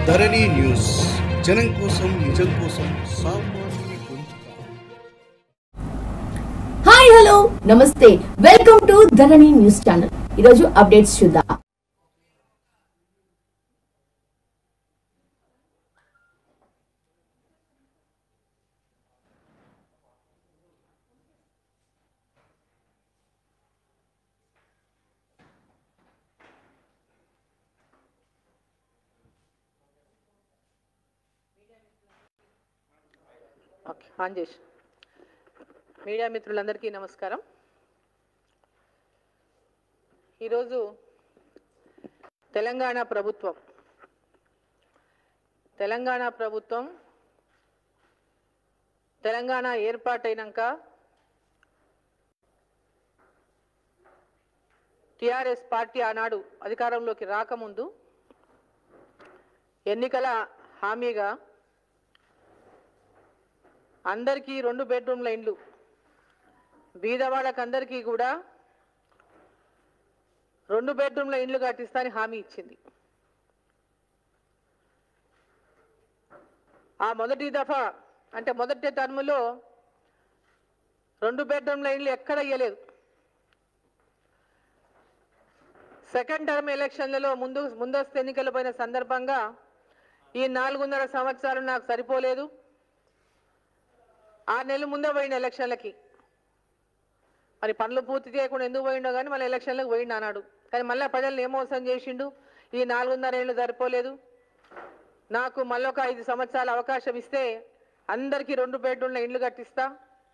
ధరణి news జనం కోసం నిజం కోసం సామాన్యుని గొంతుక హాయ్ హలో నమస్తే welcome to Dharani news channel ఈరోజు అప్డేట్స్ చూద్దాం ఓకే ఆన్ చేసి మీడియా మిత్రులందరికీ నమస్కారం ఈరోజు తెలంగాణ ప్రభుత్వం తెలంగాణ ప్రభుత్వం తెలంగాణ ఏర్పాటైనాక టిఆర్ఎస్ పార్టీ ఆనాడు అధికారంలోకి రాకముందు ఎన్నికల హామీగా అందరికీ రెండు బెడ్రూమ్ల ఇండ్లు బీదవాళ్ళకందరికీ కూడా రెండు బెడ్రూమ్ల ఇండ్లు కట్టిస్తాని హామీ ఇచ్చింది ఆ మొదటి దఫా అంటే మొదటి టర్ములో రెండు బెడ్రూమ్ల ఇండ్లు ఎక్కడ ఇయ్యలేదు సెకండ్ టర్మ్ ఎలక్షన్లలో ముందు ముందస్తు ఎన్నికలు పోయిన సందర్భంగా ఈ నాలుగున్నర సంవత్సరాలు నాకు సరిపోలేదు ఆరు నెలల ముందే పోయిండు ఎలక్షన్లకి మరి పనులు పూర్తి చేయకుండా ఎందుకు పోయిండో కానీ మళ్ళీ ఎలక్షన్లకు పోయిండు అన్నాడు కానీ మళ్ళీ ప్రజల్ని ఏం మోసం చేసిండు ఈ నాలుగున్నర ఏళ్ళు సరిపోలేదు నాకు మళ్ళీ ఒక ఐదు సంవత్సరాల అవకాశం ఇస్తే అందరికీ రెండు బెడ్రూమ్ల ఇండ్లు కట్టిస్తా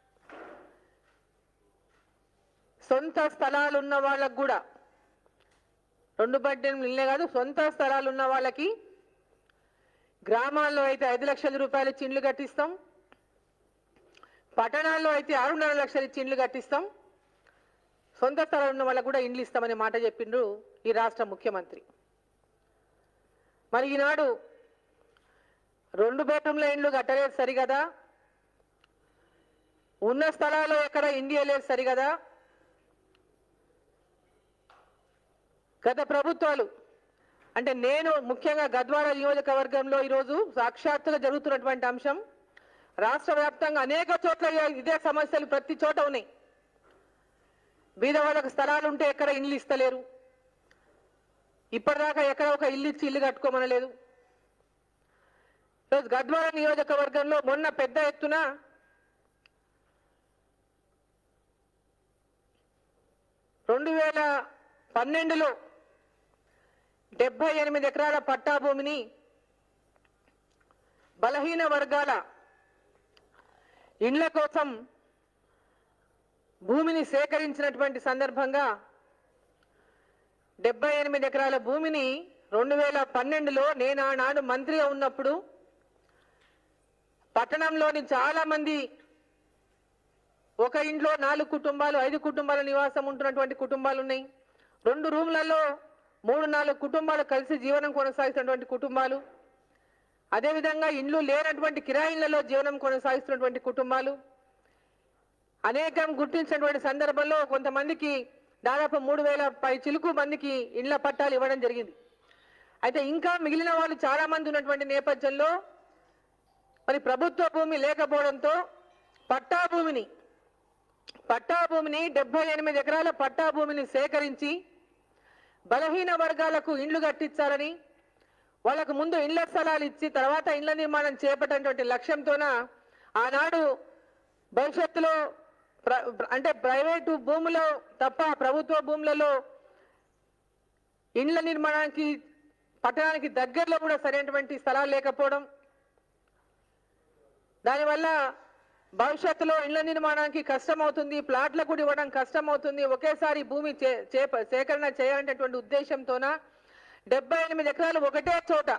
సొంత స్థలాలు ఉన్న వాళ్ళకు కూడా రెండు బెడ్రూమ్లు ఇల్లే కాదు సొంత స్థలాలు ఉన్న వాళ్ళకి గ్రామాల్లో అయితే ఐదు లక్షల రూపాయలు ఇచ్చి ఇండ్లు కట్టిస్తాం పట్టణాల్లో అయితే ఆరున్నర లక్షలు ఇచ్చి ఇండ్లు కట్టిస్తాం సొంత స్థలం ఉన్న వాళ్ళకు కూడా ఇండ్లు ఇస్తామనే మాట చెప్పిండ్రు ఈ రాష్ట్ర ముఖ్యమంత్రి మరి ఈనాడు రెండు బెడ్రూమ్ల ఇండ్లు కట్టలేదు సరిగదా ఉన్న స్థలాల్లో ఎక్కడ ఇండియా లేదు సరిగదా గత ప్రభుత్వాలు అంటే నేను ముఖ్యంగా గద్వాల నియోజకవర్గంలో ఈరోజు సాక్షాత్తుగా జరుగుతున్నటువంటి అంశం రాష్ట్ర వ్యాప్తంగా అనేక చోట్ల ఇదే సమస్యలు ప్రతి చోట ఉన్నాయి బీద వాళ్ళకు స్థలాలు ఉంటే ఎక్కడ ఇల్లు ఇస్తలేరు ఇప్పటిదాకా ఎక్కడ ఒక ఇల్లు ఇచ్చి ఇల్లు కట్టుకోమనలేదు ఈరోజు గద్వాల నియోజకవర్గంలో మొన్న పెద్ద ఎత్తున రెండు వేల పన్నెండులో డెబ్బై ఎనిమిది ఎకరాల పట్టా భూమిని బలహీన వర్గాల ఇండ్ల కోసం భూమిని సేకరించినటువంటి సందర్భంగా డెబ్బై ఎనిమిది ఎకరాల భూమిని రెండు వేల పన్నెండులో నేను ఆనాడు మంత్రిగా ఉన్నప్పుడు పట్టణంలోని చాలా మంది ఒక ఇంట్లో నాలుగు కుటుంబాలు ఐదు కుటుంబాల నివాసం ఉంటున్నటువంటి కుటుంబాలు ఉన్నాయి రెండు రూమ్లలో మూడు నాలుగు కుటుంబాలు కలిసి జీవనం కొనసాగుతున్నటువంటి కుటుంబాలు అదేవిధంగా ఇండ్లు లేనటువంటి కిరాయిళ్లలో జీవనం కొనసాగిస్తున్నటువంటి కుటుంబాలు అనేకం గుర్తించినటువంటి సందర్భంలో కొంతమందికి దాదాపు మూడు వేల పై చిలుకు మందికి ఇండ్ల పట్టాలు ఇవ్వడం జరిగింది అయితే ఇంకా మిగిలిన వాళ్ళు చాలా మంది ఉన్నటువంటి నేపథ్యంలో మరి ప్రభుత్వ భూమి లేకపోవడంతో పట్టా భూమిని పట్టా భూమిని డెబ్బై ఎనిమిది ఎకరాల పట్టా భూమిని సేకరించి బలహీన వర్గాలకు ఇండ్లు కట్టించాలని వాళ్ళకు ముందు ఇళ్ల స్థలాలు ఇచ్చి తర్వాత ఇళ్ల నిర్మాణం చేపట్టేటువంటి లక్ష్యంతోన ఆనాడు భవిష్యత్తులో ప్ర- అంటే ప్రైవేటు భూములో తప్ప ప్రభుత్వ భూములలో ఇండ్ల నిర్మాణానికి పట్టణానికి దగ్గరలో కూడా సరైనటువంటి స్థలాలు లేకపోవడం దానివల్ల భవిష్యత్తులో ఇళ్ల నిర్మాణానికి కష్టం అవుతుంది ప్లాట్లకు కూడా ఇవ్వడం కష్టం అవుతుంది ఒకేసారి భూమి చే- చేప- సేకరణ చేయాలనేటువంటి ఉద్దేశంతోన డెబ్బై ఎనిమిది ఎకరాలు ఒకటే చోట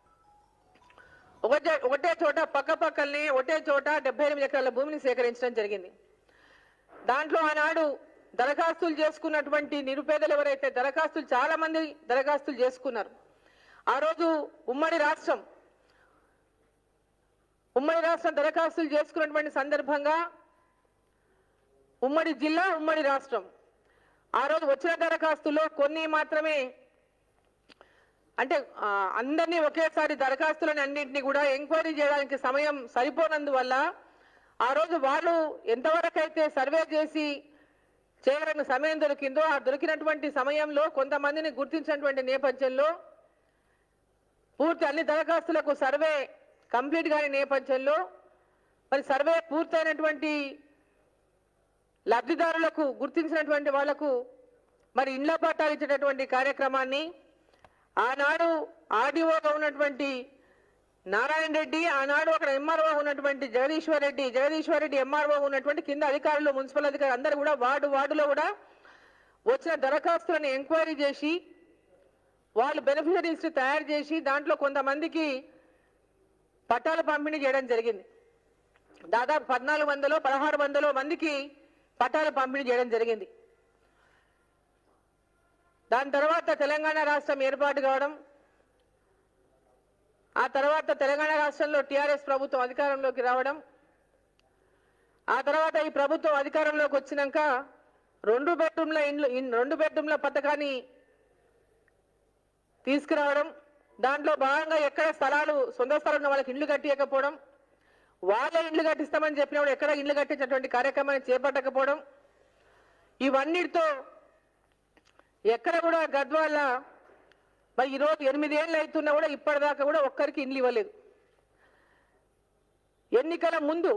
ఒకటే ఒకటే చోట పక్క పక్కల్ని ఒకటే చోట డెబ్బై ఎనిమిది ఎకరాల భూమిని సేకరించడం జరిగింది దాంట్లో ఆనాడు దరఖాస్తులు చేసుకున్నటువంటి నిరుపేదలు ఎవరైతే దరఖాస్తులు చాలా మంది దరఖాస్తులు చేసుకున్నారు ఆ రోజు ఉమ్మడి రాష్ట్రం ఉమ్మడి రాష్ట్రం దరఖాస్తులు చేసుకున్నటువంటి సందర్భంగా ఉమ్మడి జిల్లా ఉమ్మడి రాష్ట్రం ఆ రోజు వచ్చిన దరఖాస్తులో కొన్ని మాత్రమే అంటే ఆ, అందరినీ ఒకేసారి దరఖాస్తులను అన్నింటినీ కూడా ఎంక్వైరీ చేయడానికి సమయం సరిపోనందువల్ల ఆ రోజు వాళ్ళు ఎంతవరకు అయితే సర్వే చేసి చేయడానికి సమయం దొరికిందో ఆ దొరికినటువంటి సమయంలో కొంతమందిని గుర్తించినటువంటి నేపథ్యంలో పూర్తి అన్ని దరఖాస్తులకు సర్వే కంప్లీట్ కాని నేపథ్యంలో మరి సర్వే పూర్తయినటువంటి లబ్ధిదారులకు గుర్తించినటువంటి వాళ్లకు మరి ఇండ్ల పట్టాలు ఇచ్చేటటువంటి కార్యక్రమాన్ని ఆనాడు ఆర్డీఓగా ఉన్నటువంటి నారాయణ రెడ్డి ఆనాడు అక్కడ ఎంఆర్ఓ ఉన్నటువంటి జగదీశ్వర్ రెడ్డి జగదీశ్వర్ రెడ్డి ఎంఆర్ఓ ఉన్నటువంటి కింద అధికారులు మున్సిపల్ అధికారులు అందరూ కూడా వార్డు వార్డులో కూడా వచ్చిన దరఖాస్తులను ఎంక్వైరీ చేసి వాళ్ళు బెనిఫిషరీస్ తయారు చేసి దాంట్లో కొంతమందికి పట్టాలు పంపిణీ చేయడం జరిగింది దాదాపు పద్నాలుగు వందలు పదహారు వందలు మందికి పట్టాలు పంపిణీ చేయడం జరిగింది దాని తర్వాత తెలంగాణ రాష్ట్రం ఏర్పాటు కావడం ఆ తర్వాత తెలంగాణ రాష్ట్రంలో టీఆర్ఎస్ ప్రభుత్వం అధికారంలోకి రావడం ఆ తర్వాత ఈ ప్రభుత్వం అధికారంలోకి వచ్చినాక రెండు బెడ్రూమ్ల ఇండ్లు ఇన్- రెండు బెడ్రూమ్ల పథకాన్ని తీసుకురావడం దాంట్లో భాగంగా ఎక్కడ స్థలాలు సొంత స్థలం ఉన్న వాళ్ళకి ఇండ్లు కట్టియకపోవడం వాళ్ళే ఇండ్లు కట్టిస్తామని చెప్పినప్పుడు ఎక్కడ ఇండ్లు కట్టించినటువంటి కార్యక్రమాన్ని చేపట్టకపోవడం ఇవన్నిటితో ఎక్కడ కూడా గద్వాల మరి ఈరోజు ఎనిమిదేళ్ళు అవుతున్నా కూడా ఇప్పటిదాకా కూడా ఒక్కరికి ఇండ్లు ఇవ్వలేదు ఎన్నికల ముందు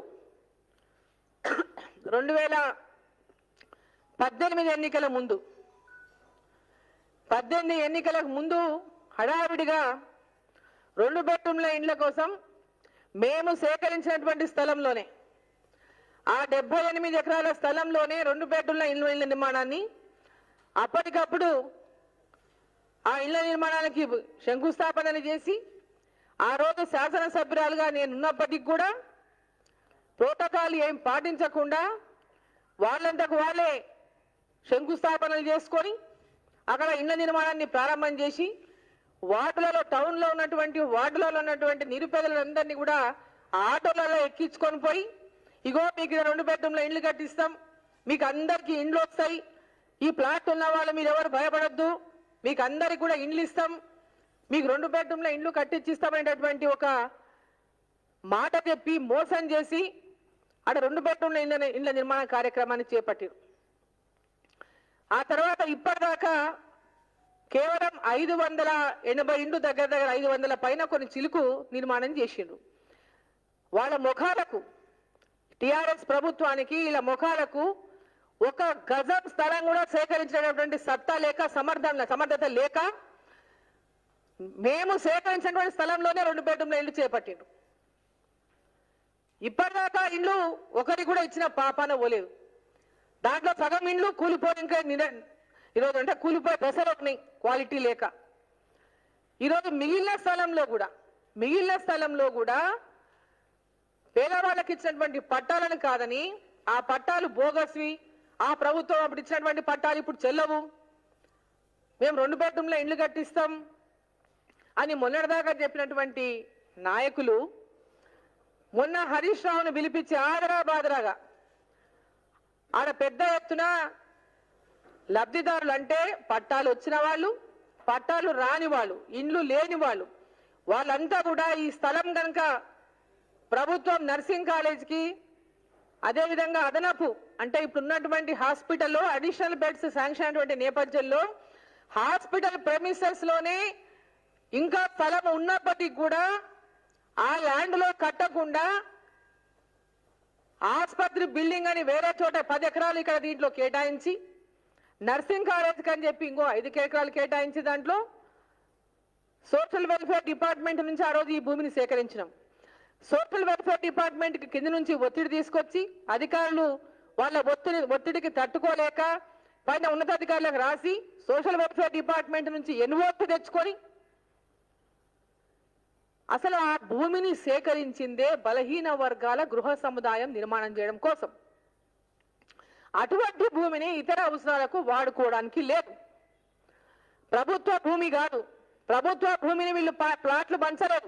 రెండు వేల పద్దెనిమిది ఎన్నికల ముందు పద్దెనిమిది ఎన్నికలకు ముందు హడావిడిగా రెండు బెడ్రూమ్ల ఇండ్ల కోసం మేము సేకరించినటువంటి స్థలంలోనే ఆ డెబ్బై ఎనిమిది ఎకరాల స్థలంలోనే రెండు బెడ్రూమ్ల ఇళ్ళ ఇళ్ళ నిర్మాణాన్ని అప్పటికప్పుడు ఆ ఇళ్ల నిర్మాణానికి శంకుస్థాపనలు చేసి ఆ రోజు శాసనసభ్యురాలుగా నేను ఉన్నప్పటికీ కూడా ప్రోటోకాల్ ఏం పాటించకుండా వాళ్ళంతకు వాళ్ళే శంకుస్థాపనలు చేసుకొని అక్కడ ఇళ్ల నిర్మాణాన్ని ప్రారంభం చేసి వార్డులలో టౌన్లో ఉన్నటువంటి వార్డులలో ఉన్నటువంటి నిరుపేదలందరినీ కూడా ఆటోలలో ఎక్కించుకొని పోయి ఇగో మీకు ఇక్కడ రెండు బెడ్రూమ్ల ఇండ్లు కట్టిస్తాం మీకు అందరికీ ఇండ్లు వస్తాయి ఈ ప్లాట్ ఉన్న వాళ్ళు మీరు ఎవరు భయపడద్దు మీకు అందరికి కూడా ఇండ్లు ఇస్తాం మీకు రెండు బెడ్రూమ్ల ఇండ్లు కట్టించిస్తామనేటటువంటి ఒక మాట చెప్పి మోసం చేసి అక్కడ రెండు బెడ్రూమ్ల ఇండ్ల ఇండ్ల నిర్మాణ కార్యక్రమాన్ని చేపట్టారు ఆ తర్వాత ఇప్పటిదాకా కేవలం ఐదు వందల ఎనభై ఇండ్లు దగ్గర దగ్గర ఐదు వందల పైన కొన్ని చిలుకు నిర్మాణం చేసిండ్రు వాళ్ళ ముఖాలకు టిఆర్ఎస్ ప్రభుత్వానికి ఇలా ముఖాలకు ఒక గజం స్థలం కూడా సేకరించినటువంటి సత్తా లేక సమర్థన సమర్థత లేక మేము సేకరించినటువంటి స్థలంలోనే రెండు బెడ్రూమ్ల ఇల్లు చేపట్టిండ్రు ఇప్పటిదాకా ఇల్లు ఒకరికి కూడా ఇచ్చిన పాపాన పోలేదు దాంట్లో సగం ఇండ్లు కూలిపోయి ఇంకా నిర- ఈరోజు అంటే కూలిపోయి దశలు ఉన్నాయి క్వాలిటీ లేక ఈరోజు మిగిలిన స్థలంలో కూడా మిగిలిన స్థలంలో కూడా పేదవాళ్ళకి ఇచ్చినటువంటి పట్టాలను కాదని ఆ పట్టాలు బోగస్వి ఆ ప్రభుత్వం అప్పుడు ఇచ్చినటువంటి పట్టాలు ఇప్పుడు చెల్లవు మేము రెండు బెడ్రూమ్లో ఇండ్లు కట్టిస్తాం అని మొన్నటిదాకా చెప్పినటువంటి నాయకులు మొన్న హరీష్ రావును పిలిపించి ఆదరా బాదరాగా ఆడ పెద్ద ఎత్తున లబ్ధిదారులు అంటే పట్టాలు వచ్చిన వాళ్ళు పట్టాలు రాని వాళ్ళు ఇండ్లు లేని వాళ్ళు వాళ్ళంతా కూడా ఈ స్థలం కనుక ప్రభుత్వం నర్సింగ్ కాలేజ్కి అదేవిధంగా అదనపు అంటే ఇప్పుడు ఉన్నటువంటి హాస్పిటల్లో అడిషనల్ బెడ్స్ శాంక్షన్ అయినటువంటి నేపథ్యంలో హాస్పిటల్ ప్రెమిసెస్ లోనే ఇంకా స్థలం ఉన్నప్పటికీ కూడా ఆ ల్యాండ్ లో కట్టకుండా ఆసుపత్రి బిల్డింగ్ అని వేరే చోట పది ఎకరాలు ఇక్కడ దీంట్లో కేటాయించి నర్సింగ్ కాలేజ్ అని చెప్పి ఇంకో ఐదు ఎకరాలు కేటాయించి దాంట్లో సోషల్ వెల్ఫేర్ డిపార్ట్మెంట్ నుంచి ఆ రోజు ఈ భూమిని సేకరించినాం సోషల్ వెల్ఫేర్ డిపార్ట్మెంట్ కి కింద నుంచి ఒత్తిడి తీసుకొచ్చి అధికారులు వాళ్ళ ఒత్తిడి ఒత్తిడికి తట్టుకోలేక పైన ఉన్నతాధికారులకు రాసి సోషల్ వెల్ఫేర్ డిపార్ట్మెంట్ నుంచి ఎన్ఓపి తెచ్చుకొని అసలు ఆ భూమిని సేకరించిందే బలహీన వర్గాల గృహ సముదాయం నిర్మాణం చేయడం కోసం అటువంటి భూమిని ఇతర అవసరాలకు వాడుకోవడానికి లేదు ప్రభుత్వ భూమి కాదు ప్రభుత్వ భూమిని వీళ్ళు పా- ప్లాట్లు పంచలేదు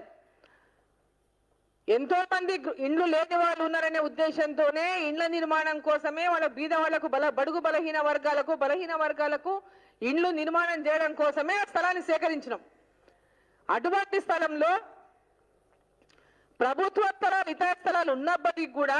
ఎంతో మంది గృ- ఇండ్లు లేని వాళ్ళు ఉన్నారనే ఉద్దేశంతోనే ఇండ్ల నిర్మాణం కోసమే వాళ్ళ బీద వాళ్లకు బల బడుగు బలహీన వర్గాలకు బలహీన వర్గాలకు ఇండ్లు నిర్మాణం చేయడం కోసమే ఆ స్థలాన్ని సేకరించినాం అటువంటి స్థలంలో ప్రభుత్వ స్థలాలు ఇతర స్థలాలు ఉన్నప్పటికీ కూడా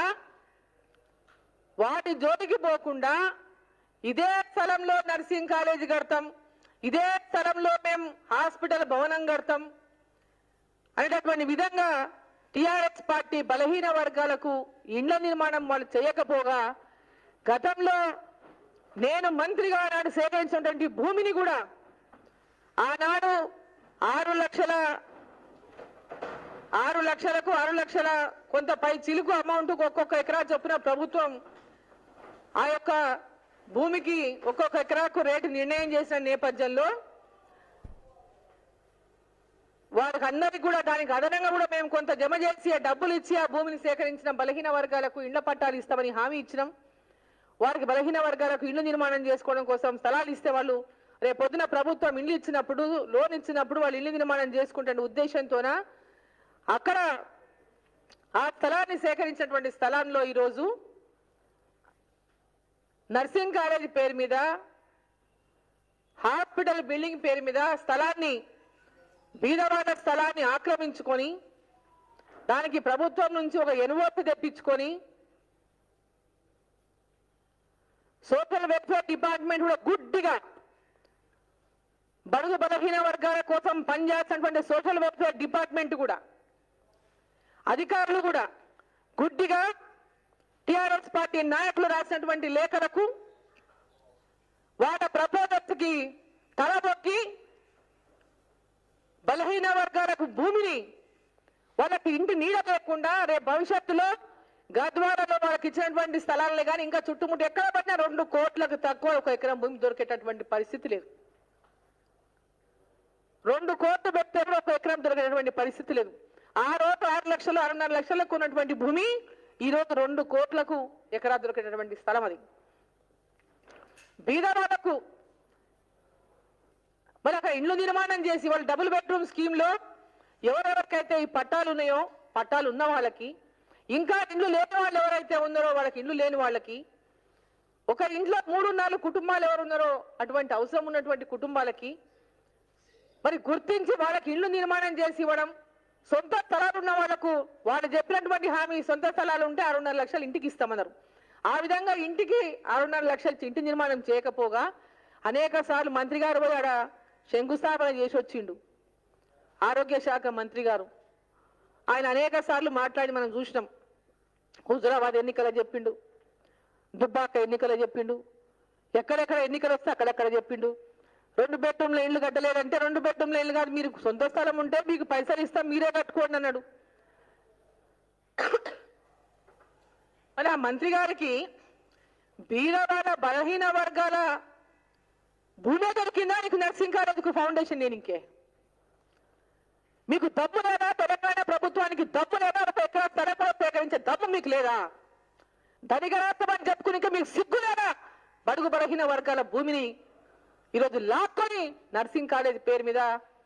వాటి జోలికి పోకుండా ఇదే స్థలంలో నర్సింగ్ కాలేజీ కడతాం ఇదే స్థలంలో మేము హాస్పిటల్ భవనం కడతాం అనేటటువంటి విధంగా టిఆర్ఎస్ పార్టీ బలహీన వర్గాలకు ఇండ్ల నిర్మాణం వాళ్ళు చేయకపోగా గతంలో నేను మంత్రిగా ఆనాడు సేకరించినటువంటి భూమిని కూడా ఆనాడు ఆరు లక్షల ఆరు లక్షలకు ఆరు లక్షల కొంత పై చిలుకు అమౌంట్ ఒక్కొక్క ఎకరా చొప్పున ప్రభుత్వం ఆ యొక్క భూమికి ఒక్కొక్క ఎకరాకు రేటు నిర్ణయం చేసిన నేపథ్యంలో వారికి అందరికి కూడా దానికి అదనంగా కూడా మేము కొంత జమ చేసి ఆ డబ్బులు ఇచ్చి ఆ భూమిని సేకరించిన బలహీన వర్గాలకు ఇళ్ల పట్టాలు ఇస్తామని హామీ ఇచ్చినాం వారికి బలహీన వర్గాలకు ఇల్లు నిర్మాణం చేసుకోవడం కోసం స్థలాలు ఇస్తే వాళ్ళు రేపు పొద్దున ప్రభుత్వం ఇల్లు ఇచ్చినప్పుడు లోన్ ఇచ్చినప్పుడు వాళ్ళు ఇల్లు నిర్మాణం చేసుకుంటున్న ఉద్దేశంతోన అక్కడ ఆ స్థలాన్ని సేకరించినటువంటి స్థలంలో ఈరోజు నర్సింగ్ కాలేజీ పేరు మీద హాస్పిటల్ బిల్డింగ్ పేరు మీద స్థలాన్ని బీదవాడ స్థలాన్ని ఆక్రమించుకొని దానికి ప్రభుత్వం నుంచి ఒక ఎనువోపు తెప్పించుకొని సోషల్ వెల్ఫేర్ డిపార్ట్మెంట్ కూడా గుడ్డిగా బడుగు బలహీన వర్గాల కోసం పనిచేస్తున్నటువంటి సోషల్ వెల్ఫేర్ డిపార్ట్మెంట్ కూడా అధికారులు కూడా గుడ్డిగా టిఆర్ఎస్ పార్టీ నాయకులు రాసినటువంటి లేఖలకు వాళ్ళ ప్రపోజల్స్ కి తలబొక్కి బలహీన వర్గాలకు భూమిని వాళ్ళకి ఇంటి నీడ లేకుండా రేపు భవిష్యత్తులో గద్వాలలో వాళ్ళకి ఇచ్చినటువంటి స్థలాలే కానీ ఇంకా చుట్టుముట్టు ఎక్కడ పడినా రెండు కోట్లకు తక్కువ ఒక ఎకరం భూమి దొరికేటటువంటి పరిస్థితి లేదు రెండు కోట్లు పెడితే కూడా ఒక ఎకరం దొరికేటటువంటి పరిస్థితి లేదు ఆ రోజు ఆరు లక్షలు ఆరున్నర లక్షలకు ఉన్నటువంటి భూమి ఈ రోజు రెండు కోట్లకు ఎకరా దొరికేటటువంటి స్థలం అది బీదవాళ్ళకు మరి అక్కడ ఇండ్లు నిర్మాణం చేసి వాళ్ళు డబుల్ బెడ్రూమ్ స్కీమ్ లో ఎవరెవరికైతే ఈ పట్టాలు ఉన్నాయో పట్టాలు ఉన్న వాళ్ళకి ఇంకా ఇండ్లు లేని వాళ్ళు ఎవరైతే ఉన్నారో వాళ్ళకి ఇండ్లు లేని వాళ్ళకి ఒక ఇంట్లో మూడు నాలుగు కుటుంబాలు ఎవరు ఉన్నారో అటువంటి అవసరం ఉన్నటువంటి కుటుంబాలకి మరి గుర్తించి వాళ్ళకి ఇల్లు నిర్మాణం చేసి ఇవ్వడం సొంత స్థలాలు ఉన్న వాళ్ళకు వాళ్ళు చెప్పినటువంటి హామీ సొంత స్థలాలు ఉంటే ఆరున్నర లక్షలు ఇంటికి ఇస్తామన్నారు ఆ విధంగా ఇంటికి ఆరున్నర లక్షలు ఇంటి నిర్మాణం చేయకపోగా అనేక సార్లు మంత్రి గారు పోయి ఆడ శంకుస్థాపన చేసి వచ్చిండు ఆరోగ్య శాఖ మంత్రి గారు ఆయన అనేక సార్లు మాట్లాడి మనం చూసినాం హుజురాబాద్ ఎన్నికల చెప్పిండు దుబ్బాక ఎన్నికల చెప్పిండు ఎక్కడెక్కడ ఎన్నికలు వస్తే అక్కడెక్కడ చెప్పిండు రెండు బెడ్రూమ్ల ఇల్లు కట్టలేదంటే రెండు బెడ్రూమ్ల ఇల్లు కాదు మీరు సొంత స్థలం ఉంటే మీకు పైసలు ఇస్తాం మీరే కట్టుకోండి అన్నాడు మరి ఆ మంత్రి గారికి బీదవాడ బలహీన వర్గాల భూమి దొరికిందా నీకు నర్సింగ్ కాలేజీకి ఫౌండేషన్ నేను ఇంకే మీకు దమ్ము లేదా తెలంగాణ ప్రభుత్వానికి దమ్ము లేదా ఒక ఎకరా స్థలం కూడా సేకరించే దమ్ము మీకు లేదా ధనిక రాష్ట్రం అని చెప్పుకుని మీకు సిగ్గు లేదా బడుగు బలహీన వర్గాల భూమిని ఈరోజు లాక్కొని నర్సింగ్ కాలేజ్ పేరు మీద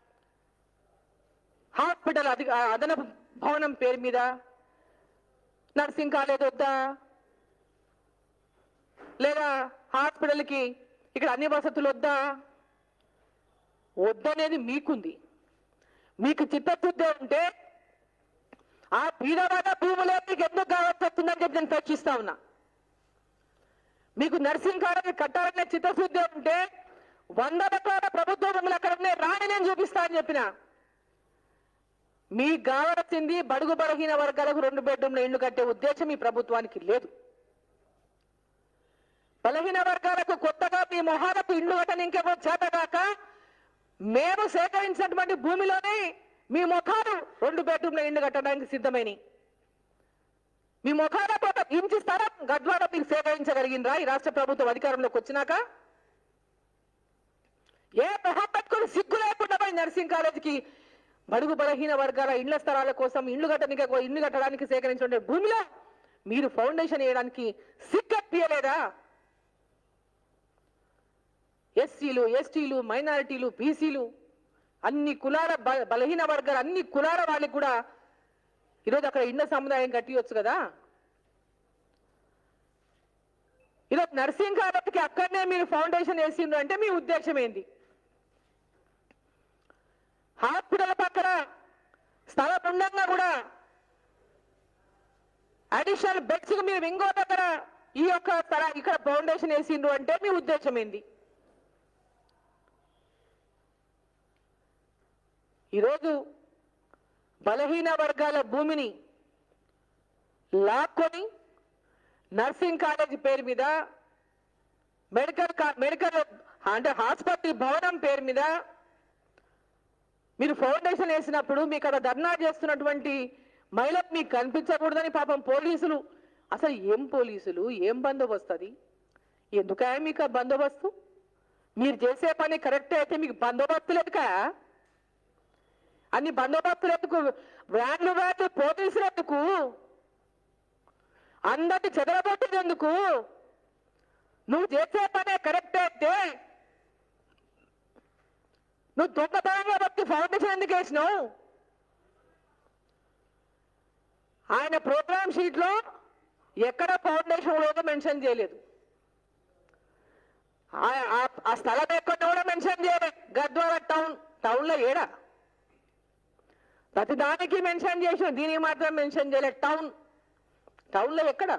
హాస్పిటల్ అధి అదనపు భవనం పేరు మీద నర్సింగ్ కాలేజ్ వద్దా లేదా హాస్పిటల్కి ఇక్కడ అన్ని వసతులు వద్దా వద్దనేది మీకుంది మీకు చిత్తశుద్ధి ఉంటే ఆ బీదవాడ భూములే మీకు ఎందుకు కావాల్సి వస్తుందని చెప్పి నేను ప్రశ్నిస్తా ఉన్నా మీకు నర్సింగ్ కాలేజీ కట్టాలనే చిత్తశుద్ధి ఉంటే వంద రకాల ప్రభుత్వ భూములు అక్కడ ఉన్నాయి రాని నేను చూపిస్తా అని చెప్పిన మీకు కావాల్సింది బడుగు బలహీన వర్గాలకు రెండు బెడ్రూమ్ల ఇళ్లు కట్టే ఉద్దేశం ఈ ప్రభుత్వానికి లేదు బలహీన వర్గాలకు కొత్తగా మీ మొహాలకు ఇల్లు కట్టనింకేమో చేతగాక మేము సేకరించినటువంటి భూమిలోనే మీ ముఖాలు రెండు బెడ్రూమ్ల ఇల్లు కట్టడానికి సిద్ధమైనవి మీ ముఖాల ఒక ఇంచి స్థలం గద్వాడ మీరు సేకరించగలిగిండ్రా ఈ రాష్ట్ర ప్రభుత్వం అధికారంలోకి వచ్చినాక ఏ మొహం పెట్టుకుని సిగ్గు లేకుండా పోయి నర్సింగ్ కాలేజీకి బడుగు బలహీన వర్గాల ఇళ్ల స్థలాల కోసం ఇల్లు కట్టడానికి ఇల్లు కట్టడానికి సేకరించిన భూమిలో మీరు ఫౌండేషన్ వేయడానికి సిగ్గట్టియలేదా ఎస్సీలు ఎస్టీలు మైనారిటీలు బీసీలు అన్ని కులాల బ- బలహీన వర్గాలు అన్ని కులాల వాళ్ళకి కూడా ఈరోజు అక్కడ ఇళ్ల సముదాయం కట్టియొచ్చు కదా ఈరోజు నర్సింగ్ కాలేజీకి అక్కడనే మీరు ఫౌండేషన్ వేసిండ్రు అంటే మీ ఉద్దేశం ఏంది హాస్పిటల్ పక్కన స్థలం ఉండగా కూడా అడిషనల్ బెడ్స్ మీరు ఇంకో దగ్గర ఈ యొక్క స్థల ఇక్కడ ఫౌండేషన్ వేసిండ్రు అంటే మీ ఉద్దేశం ఏంది ఈరోజు బలహీన వర్గాల భూమిని లాక్కొని నర్సింగ్ కాలేజ్ పేరు మీద మెడికల్ కా- మెడికల్ అంటే హాస్పిటల్ భవనం పేరు మీద మీరు ఫౌండేషన్ వేసినప్పుడు మీకు అక్కడ ధర్నా చేస్తున్నటువంటి మహిళకు మీకు కనిపించకూడదని పాపం పోలీసులు అసలు ఏం పోలీసులు ఏం బందోబస్తు అది ఎందుకా మీకు ఆ బందోబస్తు మీరు చేసే పని కరెక్ట్ అయితే మీకు బందోబస్తు లేదుకా అన్ని బందోబస్తులు ఎందుకు వ్యాన్లు వ్యాన్లు పోలీసులు ఎందుకు అందరిని చెదరగొట్టేది ఎందుకు నువ్వు చేసే పనే కరెక్ట్ అయితే నువ్వు దొంగతనంగా బట్టి ఫౌండేషన్ ఎందుకు వేసినావు ఆయన ప్రోగ్రామ్ షీట్ లో ఎక్కడ ఫౌండేషన్ లోగో మెన్షన్ చేయలేదు ఆ- ఆ- ఆ స్థలం ఎక్కడ కూడా మెన్షన్ చేయలేదు గద్వాల టౌన్ టౌన్ లో ఏడా ప్రతి దానికి మెన్షన్ చేసిన దీనికి మాత్రం మెన్షన్ చేయలేదు టౌన్ టౌన్ లో ఎక్కడ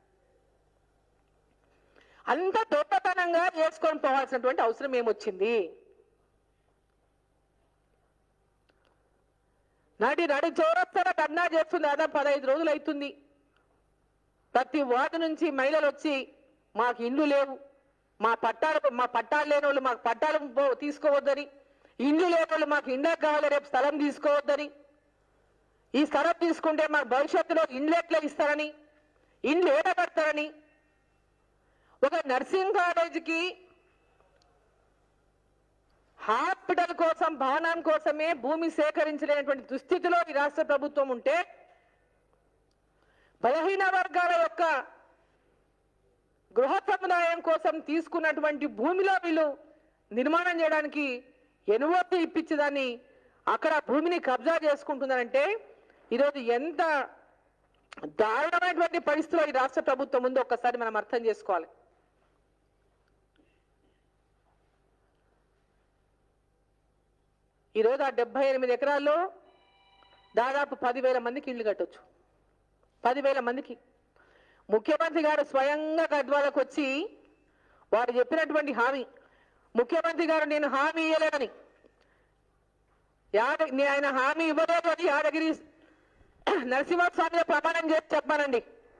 అంత దొంగతనంగా చేసుకొని పోవాల్సినటువంటి అవసరం ఏమొచ్చింది నాటి నడి చౌరస్తారా ధర్నా చేస్తుంది దాదాపు పదహైదు రోజులు అవుతుంది ప్రతి వార్డు నుంచి మహిళలు వచ్చి మాకు ఇండ్లు లేవు మా పట్టాలు మా పట్టాలు లేని వాళ్ళు మాకు పట్టాలు పో- తీసుకోవద్దని ఇండ్లు లేని వాళ్ళు మాకు ఇండ్లకు కావాలి రేపు స్థలం తీసుకోవద్దని ఈ స్థలం తీసుకుంటే మాకు భవిష్యత్తులో ఇండ్లు ఎట్లా ఇస్తారని ఇండ్లు ఏడబడతారని ఒక నర్సింగ్ కాలేజీకి హాస్పిటల్ కోసం భవనం కోసమే భూమి సేకరించలేనటువంటి దుస్థితిలో ఈ రాష్ట్ర ప్రభుత్వం ఉంటే బలహీన వర్గాల యొక్క గృహ సముదాయం కోసం తీసుకున్నటువంటి భూమిలో వీళ్ళు నిర్మాణం చేయడానికి ఎనుమతి ఇప్పించేదాన్ని అక్కడ భూమిని కబ్జా చేసుకుంటుందనంటే ఈరోజు ఎంత దారుణమైనటువంటి పరిస్థితిలో ఈ రాష్ట్ర ప్రభుత్వం ఉందో ఒక్కసారి మనం అర్థం చేసుకోవాలి ఈరోజు ఆ డెబ్బై ఎనిమిది ఎకరాల్లో దాదాపు పదివేల మందికి ఇల్లు కట్టొచ్చు పదివేల మందికి ముఖ్యమంత్రి గారు స్వయంగా గద్వాలకు వచ్చి వారు చెప్పినటువంటి హామీ ముఖ్యమంత్రి గారు నేను హామీ ఇవ్వలేదని యాద నే- ఆయన హామీ ఇవ్వలేదు అని యాదగిరి నరసింహస్వామి ప్రమాణం చేసి చెప్పానండి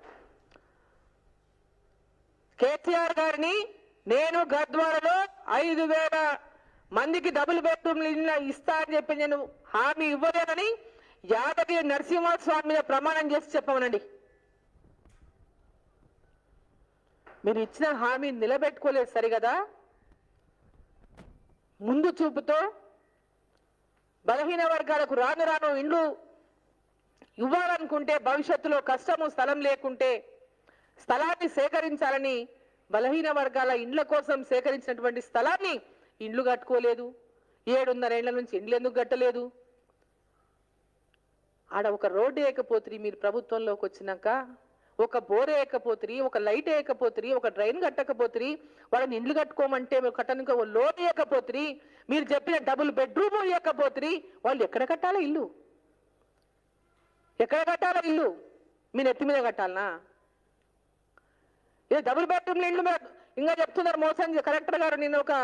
కేసీఆర్ గారిని నేను గద్వాలలో ఐదు వేల మందికి డబుల్ బెడ్రూమ్ ఇల్లు ఇస్తా అని చెప్పి నేను హామీ ఇవ్వలేనని యాదగిరి నరసింహస్వామి మీద ప్రమాణం చేసి చెప్పమనండి మీరు ఇచ్చిన హామీ నిలబెట్టుకోలేదు సరిగదా ముందు చూపుతో బలహీన వర్గాలకు రాను రాను ఇండ్లు ఇవ్వాలనుకుంటే భవిష్యత్తులో కష్టము స్థలం లేకుంటే స్థలాన్ని సేకరించాలని బలహీన వర్గాల ఇండ్ల కోసం సేకరించినటువంటి స్థలాన్ని ఇండ్లు కట్టుకోలేదు ఏడున్నరేళ్ల నుంచి ఇండ్లు ఎందుకు కట్టలేదు ఆడ ఒక రోడ్డు వేయకపోతురి మీరు ప్రభుత్వంలోకి వచ్చినాక ఒక బోర్ వేయకపోతురి ఒక లైట్ వేయకపోతురి ఒక డ్రైన్ కట్టకపోతురి వాళ్ళని ఇండ్లు కట్టుకోమంటే మీరు కట్టడానికి ఒక లోన్ వేయకపోతురి మీరు చెప్పిన డబుల్ బెడ్రూమ్ వేయకపోతురి వాళ్ళు ఎక్కడ కట్టాలా ఇల్లు ఎక్కడ కట్టాలా ఇల్లు మీ నెత్తి మీద కట్టాలనా ఇది డబుల్ బెడ్రూమ్ ఇల్లు మీద ఇంకా చెప్తున్నారు మోసం చే- కలెక్టర్ గారు నేను ఒక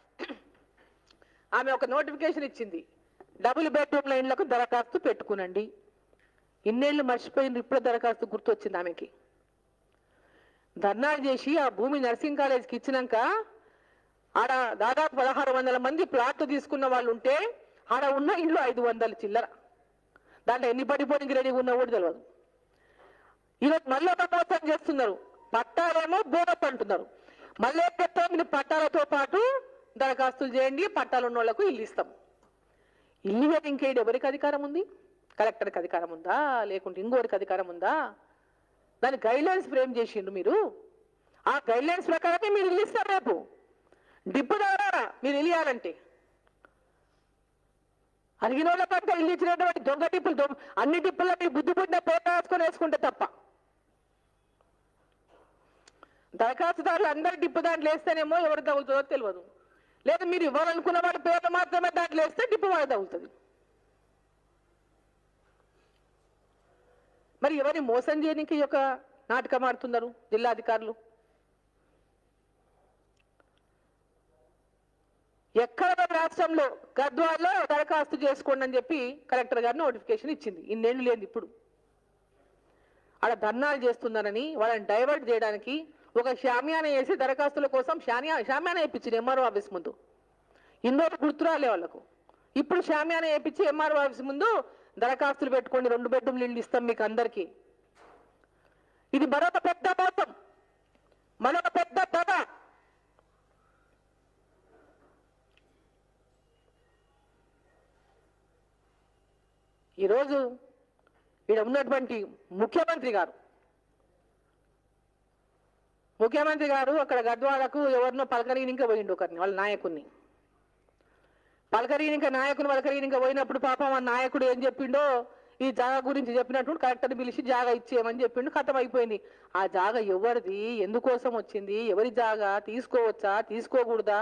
ఆమె ఒక నోటిఫికేషన్ ఇచ్చింది డబుల్ బెడ్రూమ్ల ఇళ్లకు దరఖాస్తు పెట్టుకునండి ఇన్నేళ్ళు మర్చిపోయింది ఇప్పుడు దరఖాస్తు గుర్తొచ్చింది ఆమెకి ధర్నాలు చేసి ఆ భూమి నర్సింగ్ కాలేజ్కి ఇచ్చినాక ఆడ దాదాపు పదహారు వందల మంది ప్లాట్లు తీసుకున్న వాళ్ళు ఉంటే ఆడ ఉన్న ఇల్లు ఐదు వందల చిల్లర దాంట్లో ఎన్ని పడిపోయినకి రెడీగా ఉన్నా కూడా తెలియదు ఈరోజు మళ్ళీ ఒక మోసం చేస్తున్నారు పట్టాలేమో బోనప్ అంటున్నారు మళ్ళీ ఏం చెప్తాం మీరు పట్టాలతో పాటు దరఖాస్తులు చేయండి పట్టాలు ఉన్న వాళ్ళకు ఇల్లు ఇస్తాం ఇల్లు మీద ఇంకేడు ఎవరికి అధికారం ఉంది కలెక్టర్కి అధికారం ఉందా లేకుంటే ఇంకోరికి అధికారం ఉందా దాని గైడ్ లైన్స్ ఫ్రేమ్ చేసిండు మీరు ఆ గైడ్ లైన్స్ ప్రకారమే మీరు ఇల్లు ఇస్తారు రేపు డిప్పు ద్వారా మీరు ఇల్లు ఇవ్వాలంటే అడిగిన వాళ్ళ కంటే ఇల్లు ఇచ్చినటువంటి దొంగ టిప్పులు దొంగ అన్ని టిప్పుల్లో మీరు బుద్ధి పుట్టిన పేరు రాసుకొని వేసుకుంటే తప్ప దరఖాస్తుదారులు అందరి డిప్పు దాంట్లో వేస్తేనేమో ఎవరు తగులుతుందో తెలియదు లేదా మీరు ఇవ్వాలనుకున్న వాడి పేరు మాత్రమే దాంట్లో వేస్తే డిప్పు వాడు తగులుతుంది మరి ఎవరిని మోసం చేయడానికి ఈ యొక్క నాటకం ఆడుతున్నారు జిల్లాధికారులు ఎక్కడ మన రాష్ట్రంలో గద్వాల్లో దరఖాస్తు చేసుకోండి అని చెప్పి కలెక్టర్ గారు నోటిఫికేషన్ ఇచ్చింది ఇన్నేళ్ళు లేదు ఇప్పుడు ఆడ ధర్నాలు చేస్తున్నారని వాళ్ళని డైవర్ట్ చేయడానికి ఒక షామియాన వేసి దరఖాస్తుల కోసం షామియా షామియాన వేయించింది ఎంఆర్ఓ ఆఫీస్ ముందు ఇన్నోటి గుర్తు రాలే వాళ్ళకు ఇప్పుడు షామియాన వేయించి ఎంఆర్ఓ ఆఫీస్ ముందు దరఖాస్తులు పెట్టుకోండి రెండు బెడ్రూమ్లు ఇల్లు ఇస్తాం మీకు అందరికీ ఇది మరొక పెద్ద మోసం మరొక పెద్ద దగ ఈరోజు ఇక్కడ ఉన్నటువంటి ముఖ్యమంత్రి గారు ముఖ్యమంత్రి గారు అక్కడ గద్వాలకు ఎవరినో పలకరీనిక పోయిండు ఒకరిని వాళ్ళ నాయకుడిని పలకరీనిక నాయకుని పలకరీనిక పోయినప్పుడు పాపం ఆ నాయకుడు ఏం చెప్పిండో ఈ జాగా గురించి చెప్పినట్టు కలెక్టర్ని పిలిచి జాగా ఇచ్చేయమని చెప్పిండు కథం అయిపోయింది ఆ జాగా ఎవరిది ఎందుకోసం వచ్చింది ఎవరి జాగా తీసుకోవచ్చా తీసుకోకూడదా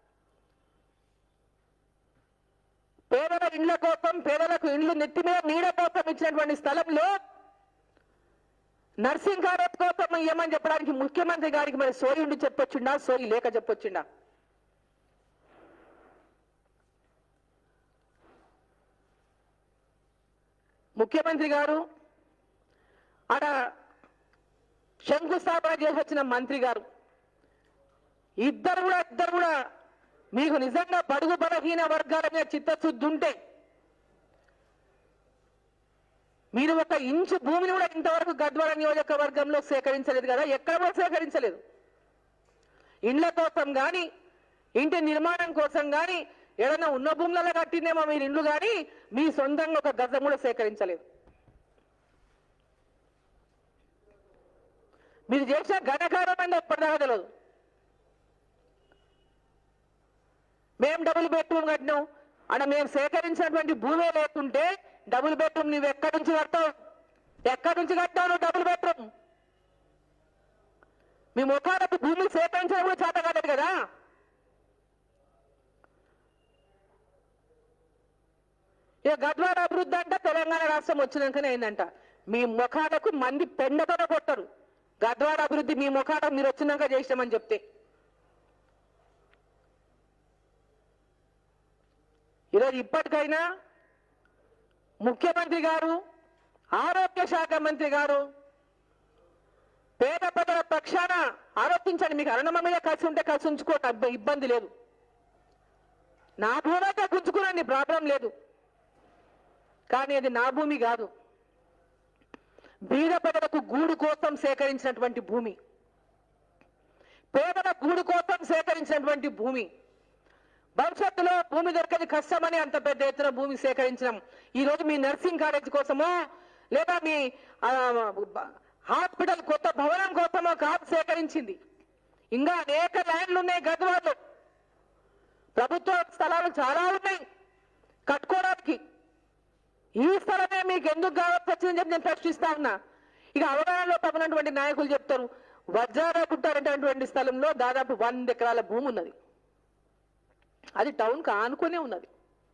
పేదల ఇండ్ల కోసం పేదలకు ఇండ్లు నెత్తి మీద నీడ కోసం ఇచ్చినటువంటి స్థలంలో నర్సింగ్ కాలేజ్ కోసం ఏమని చెప్పడానికి ముఖ్యమంత్రి గారికి మరి సోయి ఉండి చెప్పొచ్చుండా సోయి లేక చెప్పొచ్చుండా ముఖ్యమంత్రి గారు ఆడ శంకుస్థాపన చేసి వచ్చిన మంత్రి గారు ఇద్దరు కూడా ఇద్దరు కూడా మీకు నిజంగా బడుగు బలహీన వర్గాల మీద చిత్తశుద్ధి ఉంటే మీరు ఒక ఇంచు భూమిని కూడా ఇంతవరకు గద్వాల నియోజకవర్గంలో సేకరించలేదు కదా ఎక్కడ కూడా సేకరించలేదు ఇండ్ల కోసం కానీ ఇంటి నిర్మాణం కోసం కానీ ఏదైనా ఉన్న భూములలో కట్టిందేమో మీరు ఇండ్లు కానీ మీ సొంతంగా ఒక గజం కూడా సేకరించలేదు మీరు చేసిన ఘనకారమైన ఎప్పటిదాకా తెలియదు మేము డబుల్ బెడ్రూమ్ కట్టినాం అక్కడ మేము సేకరించినటువంటి భూమే లేకుంటే డబుల్ బెడ్రూమ్ నువ్వు ఎక్కడి నుంచి కట్టావు ఎక్కడి నుంచి కట్టావు నువ్వు డబుల్ బెడ్రూమ్ మీ ముఖాలకు భూమి సేకరించడం కూడా చేత కాలేదు కదా ఇక గద్వాల అభివృద్ధి అంటే తెలంగాణ రాష్ట్రం వచ్చినాకనే అయిందంట మీ ముఖాలకు మంది పెండతో కొట్టరు గద్వాల అభివృద్ధి మీ ముఖాలకు మీరు వచ్చినాక చేసినామని చెప్తే ఈరోజు ఇప్పటికైనా ముఖ్యమంత్రి గారు ఆరోగ్య శాఖ మంత్రి గారు పేద ప్రజల పక్షాన ఆరోపించండి మీకు అరుణమ మీద కలిసి ఉంటే కలిసి ఉంచుకోండి అబ్బ- ఇబ్బంది లేదు నా భూమి అయితే గుంజుకునండి ప్రాబ్లం లేదు కానీ అది నా భూమి కాదు బీద ప్రజలకు గూడు కోసం సేకరించినటువంటి భూమి పేదల గూడు కోసం సేకరించినటువంటి భూమి భవిష్యత్తులో భూమి దొరకది కష్టమని అంత పెద్ద ఎత్తున భూమి సేకరించినాం ఈ రోజు మీ నర్సింగ్ కాలేజ్ కోసమో లేదా మీ ఆ, బ- హాస్పిటల్ కొత్త భవనం కోసమో కాదు సేకరించింది ఇంకా అనేక ల్యాండ్లు ఉన్నాయి గద్వాల్లో ప్రభుత్వ స్థలాలు చాలా ఉన్నాయి కట్టుకోవడానికి ఈ స్థలమే మీకు ఎందుకు కావాల్సి వచ్చిందని చెప్పి నేను ప్రశ్నిస్తా ఉన్నా ఇక అవగాహనలో తగినటువంటి నాయకులు చెప్తారు వజ్రాల గుట్టారనేటువంటి స్థలంలో దాదాపు వంద ఎకరాల భూమి ఉన్నది అది టౌన్కి ఆనుకునే ఉన్నది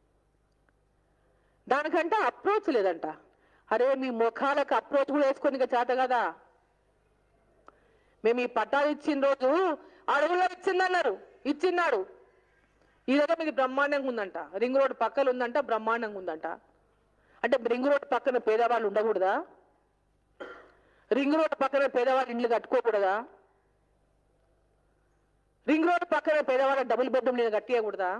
దానికంటే అప్రోచ్ లేదంట అరే మీ ముఖాలకు అప్రోచ్ కూడా వేసుకొని ఇక చేత కదా మేము ఈ పట్టాలు ఇచ్చిన రోజు అడవుల్లో ఇచ్చిందన్నారు ఇచ్చిన్నాడు ఈ రోజు మీది బ్రహ్మాండంగా ఉందంట రింగ్ రోడ్ పక్కన ఉందంట బ్రహ్మాండంగా ఉందంట అంటే రింగ్ రోడ్ పక్కన పేదవాళ్ళు ఉండకూడదా రింగ్ రోడ్ పక్కన పేదవాళ్ళు ఇండ్లు కట్టుకోకూడదా రింగ్ రోడ్ పక్కన పేదవాళ్ళ డబుల్ బెడ్రూమ్ నేను కట్టియకూడదా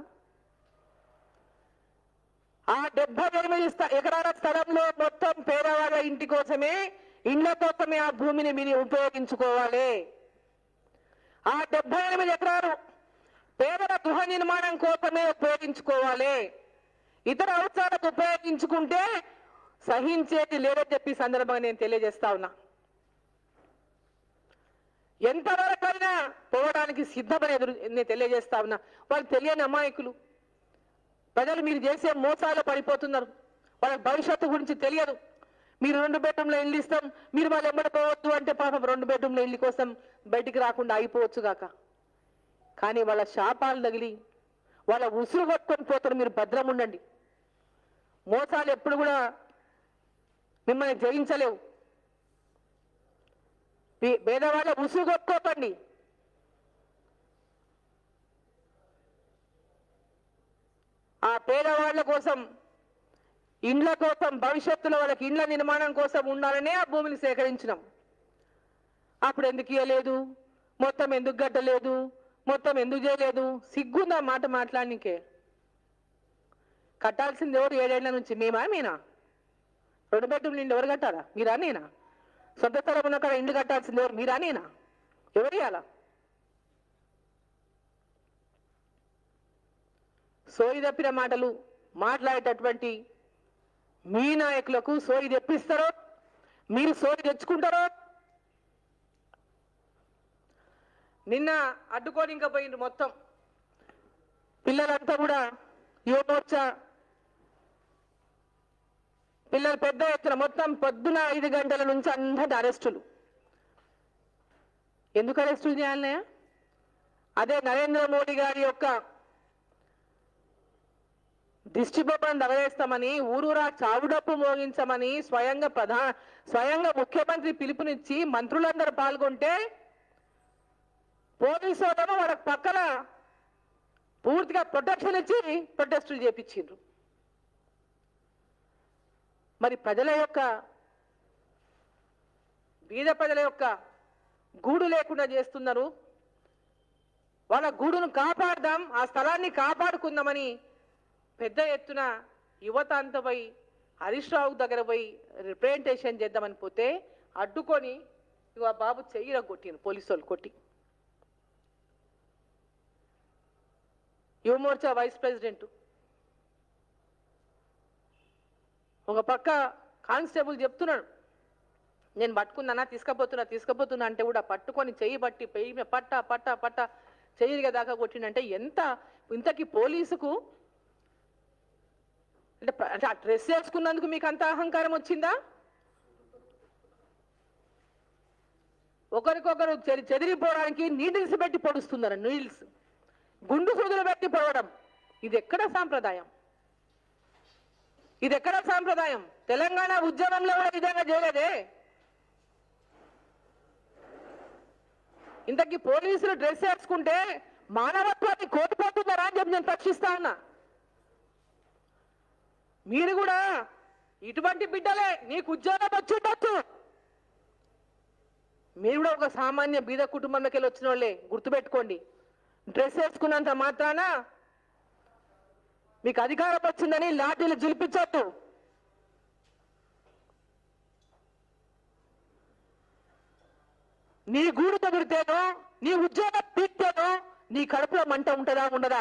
ఆ డెబ్బై ఎనిమిది స్థ- ఎకరాల స్థలంలో మొత్తం పేదవాళ్ళ ఇంటి కోసమే ఇండ్ల కోసమే ఆ భూమిని మీరు ఉపయోగించుకోవాలి ఆ డెబ్బై ఎనిమిది ఎకరాలు పేదల గృహ నిర్మాణం కోసమే ఉపయోగించుకోవాలి ఇతర అవసరాలకు ఉపయోగించుకుంటే సహించేది లేదని చెప్పి ఈ సందర్భంగా నేను తెలియజేస్తా ఉన్నా ఎంతవరకైనా పోవడానికి సిద్ధమని ఎదురు నేను తెలియజేస్తా ఉన్నా వాళ్ళు తెలియని అమాయకులు ప్రజలు మీరు చేసే మోసాలు పడిపోతున్నారు వాళ్ళ భవిష్యత్తు గురించి తెలియదు మీరు రెండు బెడ్రూమ్ల ఇల్లు ఇస్తాం మీరు వాళ్ళు ఎంబడిపోవద్దు అంటే పాపం రెండు బెడ్రూమ్ల ఇల్లు కోసం బయటికి రాకుండా అయిపోవచ్చు గాక కానీ వాళ్ళ శాపాలు తగిలి వాళ్ళ ఉసురు కొట్టుకొని పోతారు మీరు భద్రం ఉండండి మోసాలు ఎప్పుడు కూడా మిమ్మల్ని జయించలేవు పే- పేదవాళ్ళ ఉసుగు కొట్టుకోకండి ఆ పేదవాళ్ళ కోసం ఇండ్ల కోసం భవిష్యత్తులో వాళ్ళకి ఇండ్ల నిర్మాణం కోసం ఉండాలనే ఆ భూమిని సేకరించినాం అప్పుడు ఎందుకు ఇవ్వలేదు మొత్తం ఎందుకు గట్టలేదు మొత్తం ఎందుకు చేయలేదు సిగ్గుందా మాట మాట్లాడనికే కట్టాల్సింది ఎవరు ఏడేళ్ల నుంచి మేమా మీనా రెండు బెడ్రూమ్లు ఇండి ఎవరు కట్టాలా మీరా నేనా సొంత స్థలం ఉన్న కాడ ఇండ్లు కట్టాల్సింది ఎవరు మీరా నేనా ఎవరు ఇవ్వాలా సోయి తప్పిన మాటలు మాట్లాడేటటువంటి మీ నాయకులకు సోయి తెప్పిస్తారో మీరు సోయి తెచ్చుకుంటారో నిన్న అడ్డుకొని ఇంకా పోయిండ్రు మొత్తం పిల్లలంతా కూడా యువమోర్చా పిల్లలు పెద్ద ఎత్తున మొత్తం పొద్దున ఐదు గంటల నుంచి అందరి అరెస్టులు ఎందుకు అరెస్టులు చేయాలన్నయ్య అదే నరేంద్ర మోడీ గారి యొక్క దిష్టి బొమ్మను దగవేస్తామని ఊరూరా చావుడప్పు మోగించమని స్వయంగా ప్రధా స్వయంగా ముఖ్యమంత్రి పిలుపునిచ్చి మంత్రులందరూ పాల్గొంటే పోలీసు వాళ్ళేమో వాళ్ళకి పక్కన పూర్తిగా ప్రొటెక్షన్ ఇచ్చి ప్రొటెస్టులు చేపించిండ్రు మరి ప్రజల యొక్క బీద ప్రజల యొక్క గూడు లేకుండా చేస్తున్నారు వాళ్ళ గూడును కాపాడదాం ఆ స్థలాన్ని కాపాడుకుందామని పెద్ద ఎత్తున యువత అంతా పోయి హరీష్ రావు దగ్గర పోయి రిప్రజెంటేషన్ చేద్దామని పోతే అడ్డుకొని ఇగో ఆ బాబు చెయ్యిర కొట్టిను పోలీసు వాళ్ళు కొట్టి యువమోర్చా వైస్ ప్రెసిడెంట్ ఒక పక్క కానిస్టేబుల్ చెప్తున్నాడు నేను పట్టుకున్నానా తీసుకపోతున్నా తీసుకపోతున్నా అంటే కూడా పట్టుకొని చెయ్యి బట్టి పెయ్యి మీద పట్ట పట్ట పట్ట చెయ్యిగా దాకా కొట్టిండంటే ఎంత ఇంతకి పోలీసుకు అంటే ప్ర- అంటే ఆ డ్రెస్ వేసుకున్నందుకు మీకు అంత అహంకారం వచ్చిందా ఒకరికొకరు చెరి చెదిరిపోవడానికి నీడిల్స్ పెట్టి పొడుస్తున్నారు నీడిల్స్ గుండు సూదులు పెట్టి పొడవడం ఇది ఎక్కడ సాంప్రదాయం ఇది ఎక్కడ సాంప్రదాయం తెలంగాణ ఉద్యమంలో కూడా ఈ విధంగా చేయలేదే ఇంతకీ పోలీసులు డ్రెస్ వేసుకుంటే మానవత్వాన్ని కోల్పోతున్నారా అని చెప్పి నేను ప్రశ్నిస్తా ఉన్నా మీరు కూడా ఇటువంటి బిడ్డలే నీకు ఉద్యోగం వచ్చి ఉండొచ్చు మీరు కూడా ఒక సామాన్య బీద కుటుంబంలోకి వెళ్ళి వచ్చిన వాళ్ళే గుర్తుపెట్టుకోండి డ్రెస్ వేసుకున్నంత మాత్రాన మీకు అధికారం వచ్చిందని లాఠీలు జులిపించొద్దు నీ గూడు తగిలితేనో నీ ఉద్యోగం పీక్తేనో నీ కడుపులో మంట ఉంటుందా ఉండదా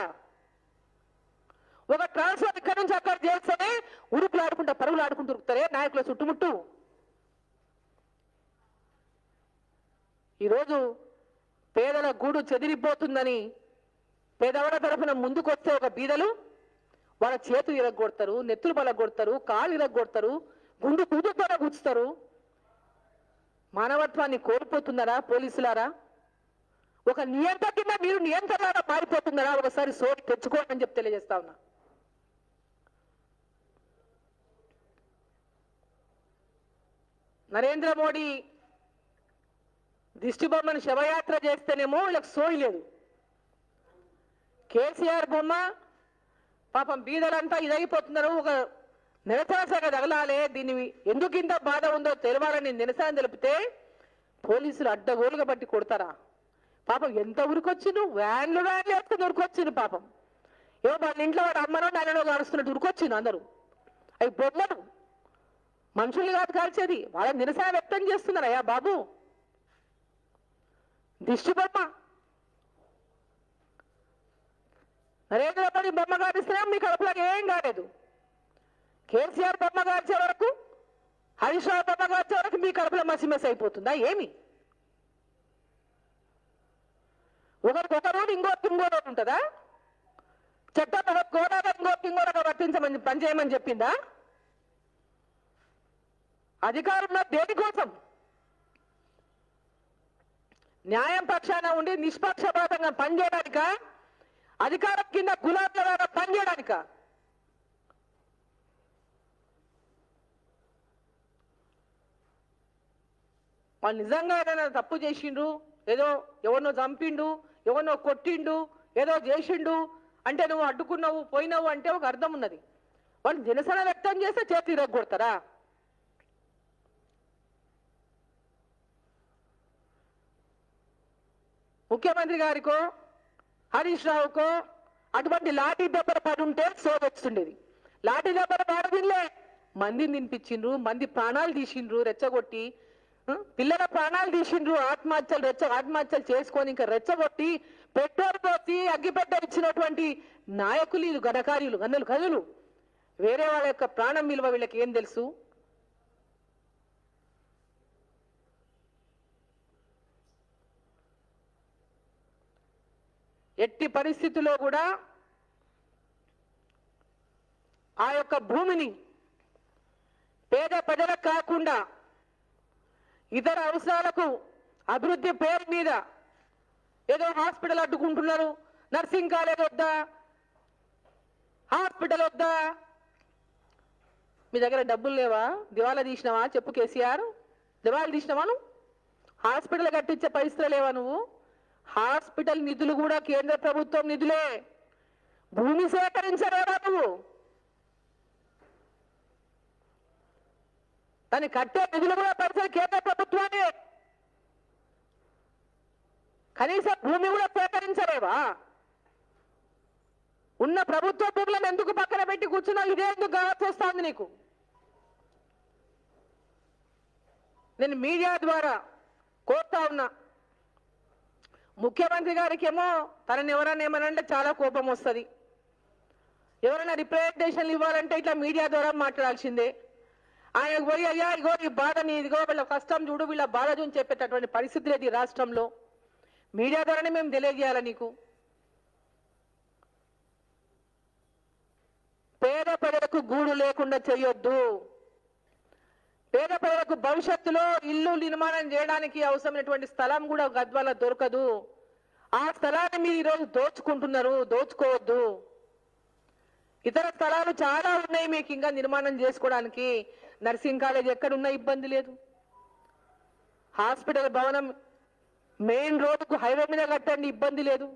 ఒక ట్రాన్స్ఫర్ ఇక్కడ నుంచి అక్కడ చేస్తేనే ఉరుకులు ఆడుకుంటా పరుగులు ఆడుకుంటూ ఉరుకుతారే నాయకుల చుట్టుముట్టు ఈరోజు పేదల గూడు చెదిరిపోతుందని పేదవాడ తరఫున ముందుకొస్తే ఒక బీదలు వాళ్ళ చేతులు ఇరగొడతారు నెత్తులు బలగొడతారు కాళ్ళు ఇరగొడతారు గుండు కూతుతో గుచ్చుతారు మానవత్వాన్ని కోల్పోతున్నారా పోలీసులారా ఒక నియంత కింద మీరు నియంత్రణలాగా మారిపోతున్నారా ఒకసారి సోటి తెచ్చుకోండి అని చెప్పి తెలియజేస్తా ఉన్నా నరేంద్ర మోడీ దిష్టి బొమ్మను శవయాత్ర చేస్తేనేమో వీళ్ళకి సోయి లేదు కేసీఆర్ బొమ్మ పాపం బీదలంతా ఇదైపోతున్నారు ఒక నిరసనగా తగలాలే దీన్ని ఎందుకు ఇంత బాధ ఉందో తెలవాలని నిరసన తెలిపితే పోలీసులు అడ్డగోలుగా బట్టి కొడతారా పాపం ఎంత ఉరికొచ్చిండు వ్యాన్లు వ్యాన్లు వేసుకుని ఉరికొచ్చిండు పాపం ఏమో వాళ్ళ ఇంట్లో వాడు అమ్మనో నాయనో కాలుస్తున్నట్టు ఉరికొచ్చిండు అందరూ అవి బొమ్మలు మనుషుల్ని కాదు కాల్చేది వాళ్ళ నిరసన వ్యక్తం చేస్తున్నారయ్యా బాబు దిష్టి బొమ్మ నరేంద్ర మోడీ బొమ్మ కాడిస్తే మీ కడుపులో ఏం కాలేదు కేసీఆర్ బొమ్మ కాల్చే వరకు హరీష్ రావు బొమ్మ కాల్చే వరకు మీ కడుపులో మసిమెస్ అయిపోతుందా ఏమి ఒకరికి ఒక రోజు ఇంకోటి ఇంకో రోజు ఉంటుందా చట్టం ఒక గోడగా ఇంకోటి ఇంకోటి వర్తించమని పనిచేయమని చెప్పిందా అధికారంలో దేనికోసం న్యాయం పక్షాన ఉండి నిష్పక్షపాతంగా పనిచేయడానిక అధికారం కింద గులాబీల ద్వారా పనిచేయడానిక వాళ్ళు నిజంగా ఏదైనా తప్పు చేసిండ్రు ఏదో ఎవరినో చంపిండు ఎవరినో కొట్టిండు ఏదో చేసిండు అంటే నువ్వు అడ్డుకున్నావు పోయినావు అంటే ఒక అర్థం ఉన్నది వాళ్ళు నిరసన వ్యక్తం చేస్తే చేతి ఇరగొడతారా ముఖ్యమంత్రి గారికో హరీష్ రావుకో అటువంటి లాఠీ దెబ్బలు పడి ఉంటే సోదొస్తుండేది లాఠీ దెబ్బలు పడదిలే మందిని తినిపించిండ్రు మంది ప్రాణాలు తీసిండ్రు రెచ్చగొట్టి ఆ, పిల్లల ప్రాణాలు తీసిండ్రు ఆత్మహత్యలు రెచ్చ ఆత్మహత్యలు చేసుకొని ఇంకా రెచ్చగొట్టి పెట్రోల్ పోసి అగ్గిపెట్ట ఇచ్చినటువంటి నాయకులు వీళ్ళు ఘనకార్యులు గన్నులు కదులు వేరే వాళ్ళ యొక్క ప్రాణం విలువ వీళ్ళకి ఏం తెలుసు ఎట్టి పరిస్థితుల్లో కూడా ఆ యొక్క భూమిని పేద ప్రజలకు కాకుండా ఇతర అవసరాలకు అభివృద్ధి పేరు మీద ఏదో హాస్పిటల్ అడ్డుకుంటున్నారు నర్సింగ్ కాలేజ్ వద్దా హాస్పిటల్ వద్దా మీ దగ్గర డబ్బులు లేవా దివాలా తీసినావా చెప్పు కేసీఆర్ దివాలా తీసినావా నువ్వు హాస్పిటల్ కట్టించే పరిస్థితులు లేవా నువ్వు హాస్పిటల్ నిధులు కూడా కేంద్ర ప్రభుత్వం నిధులే భూమి సేకరించలేవా నువ్వు దాన్ని కట్టే నిధులు కూడా పరిసర కేంద్ర ప్రభుత్వాన్ని కనీసం భూమి కూడా సేకరించలేవా ఉన్న ప్రభుత్వ భూములను ఎందుకు పక్కన పెట్టి కూర్చున్నావు ఇదే ఎందుకు కావాల్సి వస్తుంది నీకు నేను మీడియా ద్వారా కోరుతా ఉన్నా ముఖ్యమంత్రి గారికి ఏమో తనని ఎవరైనా ఏమనంటే చాలా కోపం వస్తుంది ఎవరైనా రిప్రజెంటేషన్లు ఇవ్వాలంటే ఇట్లా మీడియా ద్వారా మాట్లాడాల్సిందే ఆయనకు పోయి అయ్యా ఇగో ఈ బాధని ఇదిగో వీళ్ళ కష్టం చూడు వీళ్ళ బాధ చూని చెప్పేటటువంటి పరిస్థితి లేదు ఈ రాష్ట్రంలో మీడియా ద్వారానే మేము తెలియజేయాలి నీకు పేద ప్రజలకు గూడు లేకుండా చేయొద్దు పేద ప్రజలకు భవిష్యత్తులో ఇల్లు నిర్మాణం చేయడానికి అవసరమైనటువంటి స్థలం కూడా గద్వాల దొరకదు ఆ స్థలాన్ని మీరు ఈరోజు దోచుకుంటున్నారు దోచుకోవద్దు ఇతర స్థలాలు చాలా ఉన్నాయి మీకు ఇంకా నిర్మాణం చేసుకోవడానికి నర్సింగ్ కాలేజ్ ఎక్కడున్నా ఇబ్బంది లేదు హాస్పిటల్ భవనం మెయిన్ రోడ్డుకు హైవే మీద కట్టండి ఇబ్బంది లేదు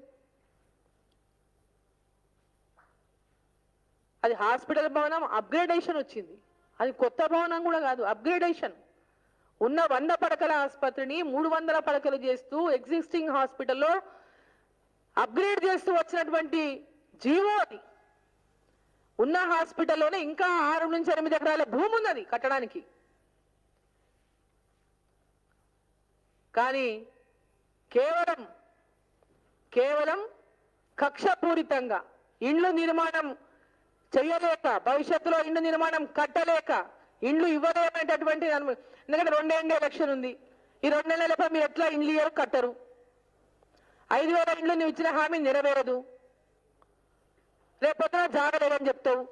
అది హాస్పిటల్ భవనం అప్గ్రేడేషన్ వచ్చింది అది కొత్త భవనం కూడా కాదు అప్గ్రేడేషన్ ఉన్న వంద పడకల ఆసుపత్రిని మూడు వందల పడకలు చేస్తూ ఎగ్జిస్టింగ్ హాస్పిటల్లో అప్గ్రేడ్ చేస్తూ వచ్చినటువంటి జీవో అది ఉన్న హాస్పిటల్లోనే ఇంకా ఆరు నుంచి ఎనిమిది ఎకరాల భూమి ఉన్నది కట్టడానికి కానీ కేవలం కేవలం కక్షపూరితంగా ఇండ్లు నిర్మాణం చేయలేక భవిష్యత్తులో ఇండ్లు నిర్మాణం కట్టలేక ఇండ్లు ఇవ్వలేమనేటటువంటి దాని- ఎందుకంటే రెండేండే ఎలక్షన్ ఉంది ఈ రెండేళ్లపై మీరు ఎట్లా ఇండ్లు ఇయ్యరు కట్టరు ఐదు వేల ఇండ్లు నువ్వు ఇచ్చిన హామీ నెరవేరదు రేపొద్దున జాగలేదని చెప్తావు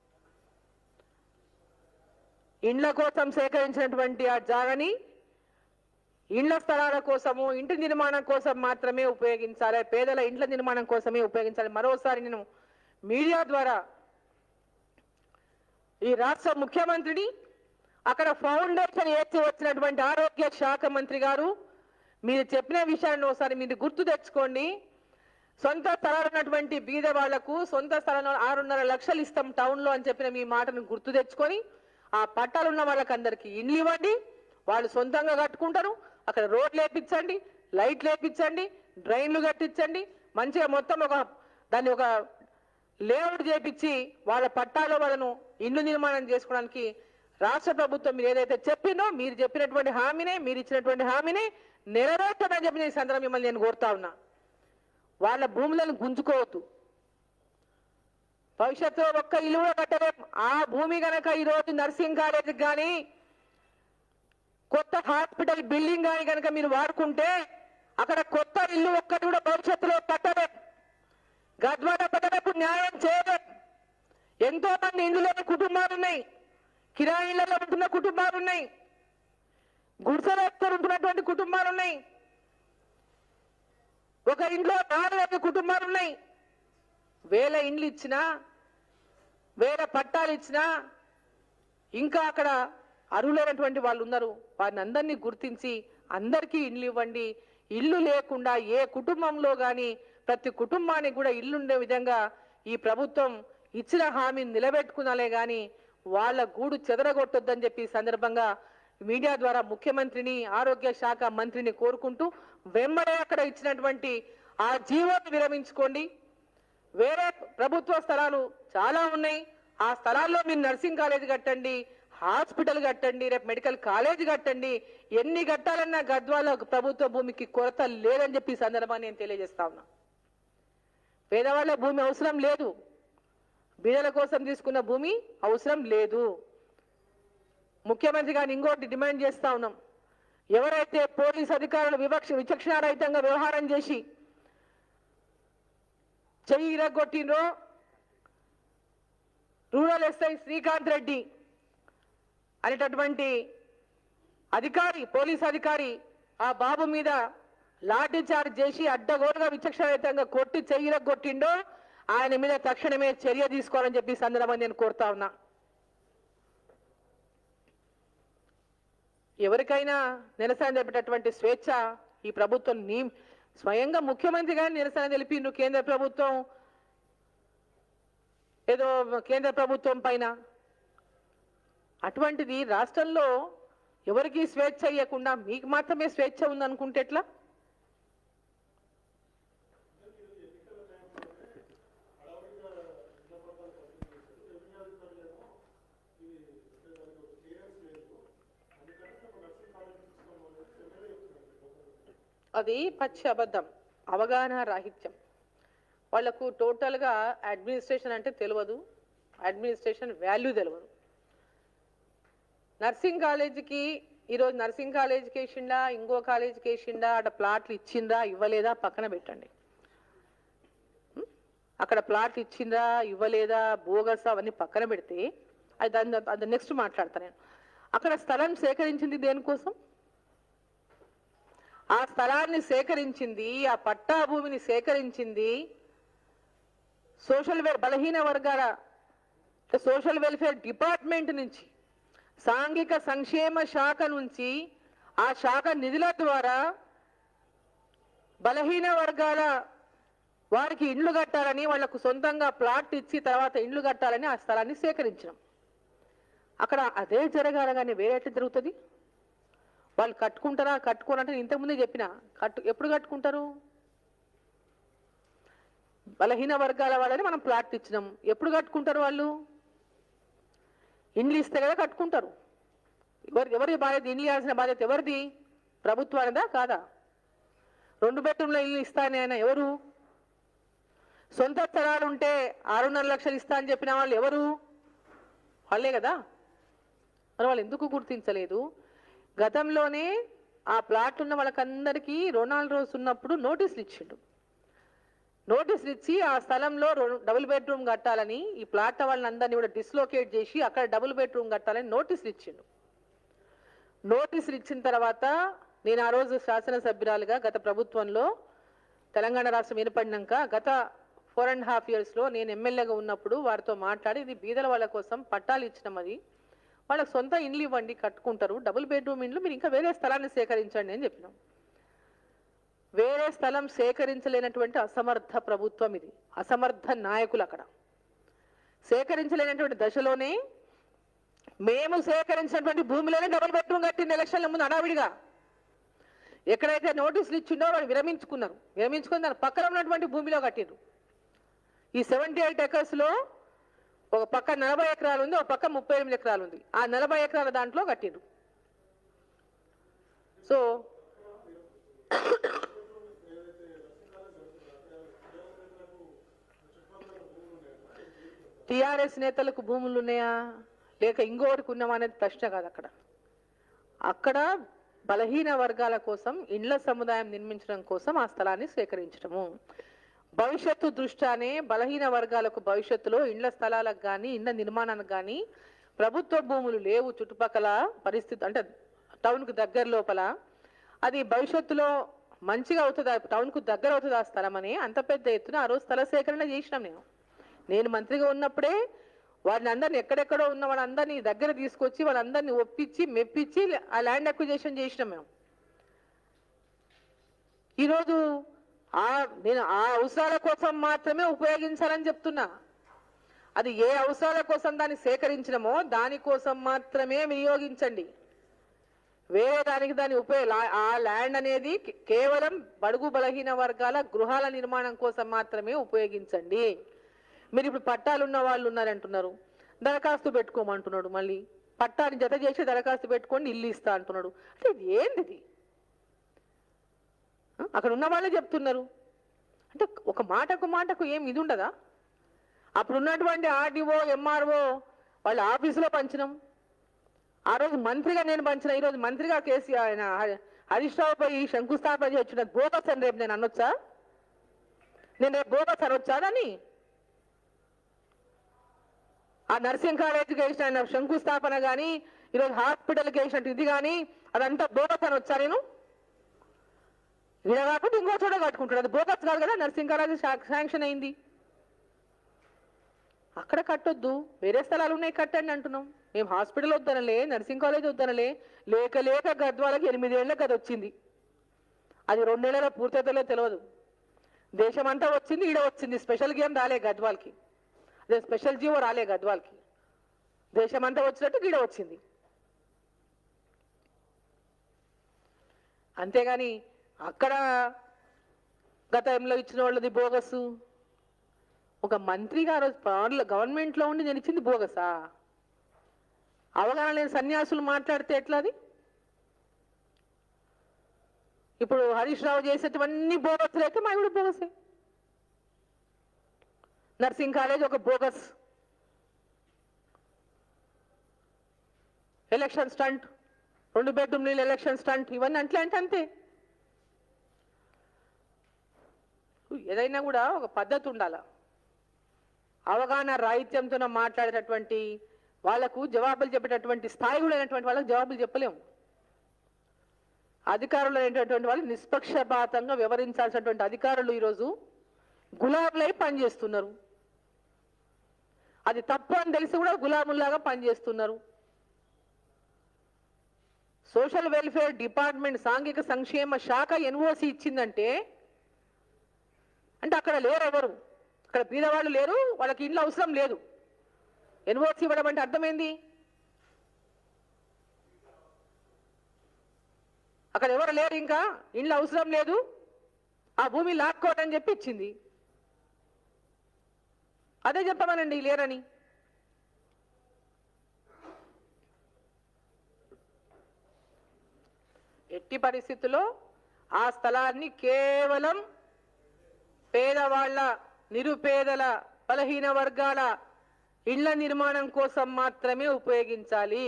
ఇండ్ల కోసం సేకరించినటువంటి ఆ జాగని ఇండ్ల స్థలాల కోసము ఇంటి నిర్మాణం కోసం మాత్రమే ఉపయోగించాలి పేదల ఇండ్ల నిర్మాణం కోసమే ఉపయోగించాలి మరోసారి నేను మీడియా ద్వారా ఈ రాష్ట్ర ముఖ్యమంత్రిని అక్కడ ఫౌండేషన్ వేసి వచ్చినటువంటి ఆరోగ్య శాఖ మంత్రి గారు మీరు చెప్పిన విషయాన్ని ఒకసారి మీరు గుర్తు తెచ్చుకోండి సొంత స్థలాలు ఉన్నటువంటి బీద వాళ్లకు సొంత స్థలంలో ఆరున్నర లక్షలు ఇస్తాం టౌన్ లో అని చెప్పిన మీ మాటను గుర్తు తెచ్చుకొని ఆ పట్టాలు ఉన్న వాళ్ళకందరికి ఇండ్లు ఇవ్వండి వాళ్ళు సొంతంగా కట్టుకుంటారు అక్కడ రోడ్ లేపించండి లైట్ లేపించండి డ్రైన్లు కట్టించండి మంచిగా మొత్తం ఒక దాన్ని ఒక లేఅవుట్ చేపించి వాళ్ళ పట్టాలో వాళ్ళను ఇండ్లు నిర్మాణం చేసుకోవడానికి రాష్ట్ర ప్రభుత్వం మీరు ఏదైతే చెప్పినో మీరు చెప్పినటువంటి హామీనే మీరు ఇచ్చినటువంటి హామీనే నెరవేర్చమని చెప్పి ఈ సందర్భం మిమ్మల్ని నేను కోరుతా ఉన్నా వాళ్ళ భూములను గుంజుకోవద్దు భవిష్యత్తులో ఒక్క ఇల్లు కూడా కట్టలేం ఆ భూమి గనక ఈ రోజు నర్సింగ్ కాలేజీకి కానీ కొత్త హాస్పిటల్ బిల్డింగ్ కానీ కనుక మీరు వాడుకుంటే అక్కడ కొత్త ఇల్లు ఒక్కటి కూడా భవిష్యత్తులో కట్టలేం గద్వాల ప్రజలకు న్యాయం చేయలేం ఎంతో మంది ఇండ్లు లేని కుటుంబాలు ఉన్నాయి కిరాయి ఇళ్లలో ఉంటున్న కుటుంబాలు ఉన్నాయి గుడిసెలతో ఉంటున్నటువంటి కుటుంబాలు ఉన్నాయి ఒక ఇంట్లో నాలుగైదు కుటుంబాలు ఉన్నాయి వేల ఇండ్లు ఇచ్చినా వేల పట్టాలు ఇచ్చినా ఇంకా అక్కడ అర్హులైనటువంటి వాళ్ళు ఉన్నారు వారిని అందరినీ గుర్తించి అందరికీ ఇల్లు ఇవ్వండి ఇల్లు లేకుండా ఏ కుటుంబంలో కానీ ప్రతి కుటుంబానికి కూడా ఇల్లు ఉండే విధంగా ఈ ప్రభుత్వం ఇచ్చిన హామీని నిలబెట్టుకునాలే కానీ వాళ్ళ గూడు చెదరగొట్టొద్దని చెప్పి ఈ సందర్భంగా మీడియా ద్వారా ముఖ్యమంత్రిని ఆరోగ్య శాఖ మంత్రిని కోరుకుంటూ వెంబడే అక్కడ ఇచ్చినటువంటి ఆ జీవోని విరమించుకోండి వేరే ప్రభుత్వ స్థలాలు చాలా ఉన్నాయి ఆ స్థలాల్లో మీరు నర్సింగ్ కాలేజ్ కట్టండి హాస్పిటల్ కట్టండి రేపు మెడికల్ కాలేజ్ కట్టండి ఎన్ని కట్టాలన్నా గద్వాల ప్రభుత్వ భూమికి కొరత లేదని చెప్పి ఈ సందర్భాన్ని నేను తెలియజేస్తా ఉన్నా పేదవాళ్ళ భూమి అవసరం లేదు బీదల కోసం తీసుకున్న భూమి అవసరం లేదు ముఖ్యమంత్రి గారిని ఇంకోటి డిమాండ్ చేస్తా ఉన్నాం ఎవరైతే పోలీస్ అధికారులు వివక్ష విచక్షణారహితంగా వ్యవహారం చేసి చెయ్యి ఇరగొట్టిండ్రో రూరల్ ఎస్ఐ శ్రీకాంత్ రెడ్డి అనేటటువంటి అధికారి పోలీస్ అధికారి ఆ బాబు మీద లాఠీ చార్జ్ చేసి అడ్డగోలుగా విచక్షణరహితంగా కొట్టి చెయ్యి ఇరగొట్టిండో ఆయన మీద తక్షణమే చర్య తీసుకోవాలని చెప్పి ఈ సందర్భంగా నేను కోరుతా ఉన్నా ఎవరికైనా నిరసన తెలిపేటటువంటి స్వేచ్ఛ ఈ ప్రభుత్వం నీ స్వయంగా ముఖ్యమంత్రి గారిని నిరసన తెలిపిండ్రు కేంద్ర ప్రభుత్వం ఏదో కేంద్ర ప్రభుత్వం పైన అటువంటిది రాష్ట్రంలో ఎవరికి స్వేచ్ఛ ఇవ్వకుండా మీకు మాత్రమే స్వేచ్ఛ ఉందనుకుంటే ఎట్లా అది పచ్చి అబద్ధం అవగాహన రాహిత్యం వాళ్లకు టోటల్గా అడ్మినిస్ట్రేషన్ అంటే తెలియదు అడ్మినిస్ట్రేషన్ వాల్యూ తెలియదు నర్సింగ్ కాలేజీకి ఈరోజు నర్సింగ్ కాలేజీకి వేసిండా ఇంకో కాలేజీకి వేసిండా అక్కడ ప్లాట్లు ఇచ్చిండ్రా ఇవ్వలేదా పక్కన పెట్టండి ఉం? అక్కడ ప్లాట్లు ఇచ్చిండ్రా ఇవ్వలేదా బోగస్ అవన్నీ పక్కన పెడితే అది దాని అది నెక్స్ట్ మాట్లాడతా నేను అక్కడ స్థలం సేకరించింది దేనికోసం ఆ స్థలాన్ని సేకరించింది ఆ పట్టా భూమిని సేకరించింది సోషల్ వెల్ బలహీన వర్గాల సోషల్ వెల్ఫేర్ డిపార్ట్మెంట్ నుంచి సాంఘిక సంక్షేమ శాఖ నుంచి ఆ శాఖ నిధుల ద్వారా బలహీన వర్గాల వారికి ఇండ్లు కట్టాలని వాళ్లకు సొంతంగా ప్లాట్ ఇచ్చి తర్వాత ఇండ్లు కట్టాలని ఆ స్థలాన్ని సేకరించడం అక్కడ అదే జరగాల కానీ వేరే ఎట్లా జరుగుతుంది వాళ్ళు కట్టుకుంటారా కట్టుకోనంటే నేను ఇంతకుముందే చెప్పిన కట్టు ఎప్పుడు కట్టుకుంటారు బలహీన వర్గాల వాళ్ళని మనం ప్లాట్ ఇచ్చినాం ఎప్పుడు కట్టుకుంటారు వాళ్ళు ఇండ్లు ఇస్తే కదా కట్టుకుంటారు ఎవరి ఎవరి బాధ్యత ఇండ్లు ఇవ్వాల్సిన బాధ్యత ఎవరిది ప్రభుత్వానిదా కాదా రెండు బెడ్రూమ్ల ఇల్లు ఇస్తానే ఆయన ఎవరు సొంత స్థలాలు ఉంటే ఆరున్నర లక్షలు ఇస్తా అని చెప్పిన వాళ్ళు ఎవరు వాళ్ళే కదా మరి వాళ్ళు ఎందుకు గుర్తించలేదు గతంలోనే ఆ ప్లాట్ ఉన్న వాళ్ళకందరికీ రొనాల్డ్ రోజ్ ఉన్నప్పుడు నోటీసులు ఇచ్చిండు నోటీసులు ఇచ్చి ఆ స్థలంలో రొ- డబుల్ బెడ్రూమ్ కట్టాలని ఈ ప్లాట్ వాళ్ళందరినీ కూడా డిస్లోకేట్ చేసి అక్కడ డబుల్ బెడ్రూమ్ కట్టాలని నోటీసులు ఇచ్చిండు నోటీసులు ఇచ్చిన తర్వాత నేను ఆ రోజు శాసనసభ్యురాలుగా గత ప్రభుత్వంలో తెలంగాణ రాష్ట్రం ఏర్పడినాక గత ఫోర్ అండ్ హాఫ్ ఇయర్స్లో నేను ఎమ్మెల్యేగా ఉన్నప్పుడు వారితో మాట్లాడి ఇది బీదల వాళ్ళ కోసం పట్టాలు ఇచ్చినాం అది వాళ్ళకి సొంత ఇండ్లు ఇవ్వండి కట్టుకుంటారు డబుల్ బెడ్రూమ్ ఇండ్లు మీరు ఇంకా వేరే స్థలాన్ని సేకరించండి అని చెప్పినాం వేరే స్థలం సేకరించలేనటువంటి అసమర్థ ప్రభుత్వం ఇది అసమర్థ నాయకులు అక్కడ సేకరించలేనటువంటి దశలోనే మేము సేకరించినటువంటి భూమిలోనే డబుల్ బెడ్రూమ్ కట్టింది ఎలక్షన్ల ముందు అడావిడిగా ఎక్కడైతే నోటీసులు ఇచ్చిండో వాళ్ళు విరమించుకున్నారు విరమించుకుని దాని పక్కన ఉన్నటువంటి భూమిలో కట్టిండ్రు ఈ సెవెంటీ ఎయిట్ ఎకర్స్లో ఒక పక్క నలభై ఎకరాలు ఉంది ఒక పక్క ముప్పై ఎనిమిది ఎకరాలు ఉంది ఆ నలభై ఎకరాల దాంట్లో కట్టిండ్రు సో టిఆర్ఎస్ నేతలకు భూములు ఉన్నాయా లేక ఇంకోటికి ఉన్నామా అనేది ప్రశ్న కాదు అక్కడ అక్కడ బలహీన వర్గాల కోసం ఇండ్ల సముదాయం నిర్మించడం కోసం ఆ స్థలాన్ని సేకరించడము భవిష్యత్తు దృష్ట్యానే బలహీన వర్గాలకు భవిష్యత్తులో ఇండ్ల స్థలాలకు కానీ ఇండ్ల నిర్మాణానికి కానీ ప్రభుత్వ భూములు లేవు చుట్టుపక్కల పరిస్థితి అంటే టౌన్కు దగ్గర లోపల అది భవిష్యత్తులో మంచిగా అవుతుంది ఆ టౌన్కు దగ్గర అవుతుంది ఆ స్థలం అని అంత పెద్ద ఎత్తున ఆ రోజు స్థల సేకరణ చేసినాం నేను నేను మంత్రిగా ఉన్నప్పుడే వారిని అందరిని ఎక్కడెక్కడో ఉన్న వాళ్ళందరినీ దగ్గర తీసుకొచ్చి వాళ్ళందరినీ ఒప్పించి మెప్పించి ఆ ల్యాండ్ అక్విజేషన్ చేసినాం మేము ఈరోజు ఆ నేను ఆ అవసరాల కోసం మాత్రమే ఉపయోగించాలని చెప్తున్నా అది ఏ అవసరాల కోసం దాన్ని సేకరించినమో దానికోసం మాత్రమే వినియోగించండి వేరే దానికి దాని ఉపయోగ లా- ఆ ల్యాండ్ అనేది కే- కేవలం బడుగు బలహీన వర్గాల గృహాల నిర్మాణం కోసం మాత్రమే ఉపయోగించండి మీరు ఇప్పుడు పట్టాలు ఉన్న వాళ్ళు ఉన్నారంటున్నారు దరఖాస్తు పెట్టుకోమంటున్నాడు మళ్ళీ పట్టాని జత చేసి దరఖాస్తు పెట్టుకొని ఇల్లు ఇస్తా అంటున్నాడు అంటే ఇది ఏంది ఇది? ఆ? అక్కడ ఉన్న వాళ్ళే చెప్తున్నారు అంటే ఒక మాటకు మాటకు ఏం ఇది ఉండదా అప్పుడు ఉన్నటువంటి ఆర్డీఓ ఎంఆర్ఓ వాళ్ళ ఆఫీసులో పంచినాం ఆ రోజు మంత్రిగా నేను పంచిన ఈరోజు మంత్రిగా కేసీఆర్ ఆయన హ- హరీష్ రావు పై శంకుస్థాపన చేసిన బోగస్ అని రేపు నేను అనొచ్చా నేను రేపు బోగస్ అనొచ్చా అని ఆ నర్సింగ్ కాలేజీకి వేసిన ఆయన శంకుస్థాపన కానీ ఈరోజు హాస్పిటల్కి వేసినట్టు ఇది కానీ అదంతా బోగస్ అని వచ్చా నేను ఇది కాకపోతే ఇంకో చోట కట్టుకుంటాడు అది బోగస్ కాదు కదా నర్సింగ్ కాలేజ్ శా- శాంక్షన్ అయింది అక్కడ కట్టొద్దు వేరే స్థలాలు ఉన్నాయి కట్టండి అంటున్నాం మేము హాస్పిటల్ వద్దనలే నర్సింగ్ కాలేజ్ వద్దనలే లేక లేక గద్వాలకి ఎనిమిదేళ్ల గది వచ్చింది అది రెండేళ్లలో పూర్తయితేలే తెలియదు దేశమంతా వచ్చింది ఈడ వచ్చింది స్పెషల్ గేమ్ రాలే గద్వాల్కి అదే స్పెషల్ జీవో రాలే గద్వాల్కి దేశమంతా వచ్చినట్టు ఈడ వచ్చింది అంతేగాని అక్కడ గతంలో ఇచ్చిన వాళ్ళది బోగసు ఒక మంత్రి గారు గవర్నమెంట్ లో ఉండి నేను ఇచ్చింది బోగసా అవగాహన లేని సన్యాసులు మాట్లాడితే ఎట్లా అది ఇప్పుడు హరీష్ రావు చేసేటివన్నీ బోగస్లు అయితే మా కూడా బోగసే నర్సింగ్ కాలేజ్ ఒక బోగస్ ఎలక్షన్ స్టంట్ రెండు బెడ్రూమ్ నీళ్ళు ఎలక్షన్ స్టంట్ ఇవన్నీ అట్లే అంటే అంతే ఏదైనా కూడా ఒక పద్ధతి ఉండాల అవగాహన రాహిత్యంతో మాట్లాడేటటువంటి వాళ్ళకు జవాబులు చెప్పేటటువంటి స్థాయి కూడా అయినటువంటి వాళ్ళకి జవాబులు చెప్పలేము అధికారులు అయినటువంటి వాళ్ళు నిష్పక్షపాతంగా వ్యవహరించాల్సినటువంటి అధికారులు ఈరోజు గులాబులై పనిచేస్తున్నారు అది తప్పు అని తెలిసి కూడా గులాముల్లాగా పనిచేస్తున్నారు సోషల్ వెల్ఫేర్ డిపార్ట్మెంట్ సాంఘిక సంక్షేమ శాఖ ఎన్ఓసి ఇచ్చిందంటే అంటే అక్కడ లేరు ఎవరు అక్కడ బీదవాళ్ళు లేరు వాళ్ళకి ఇండ్లు అవసరం లేదు ఎన్ఓసి ఇవ్వడం అంటే అర్థమైంది అక్కడ ఎవరు లేరు ఇంకా ఇండ్లు అవసరం లేదు ఆ భూమి లాక్కోవడం చెప్పి ఇచ్చింది అదే చెప్పమనండి లేరని ఎట్టి పరిస్థితుల్లో ఆ స్థలాన్ని కేవలం పేదవాళ్ళ నిరుపేదల బలహీన వర్గాల ఇళ్ల నిర్మాణం కోసం మాత్రమే ఉపయోగించాలి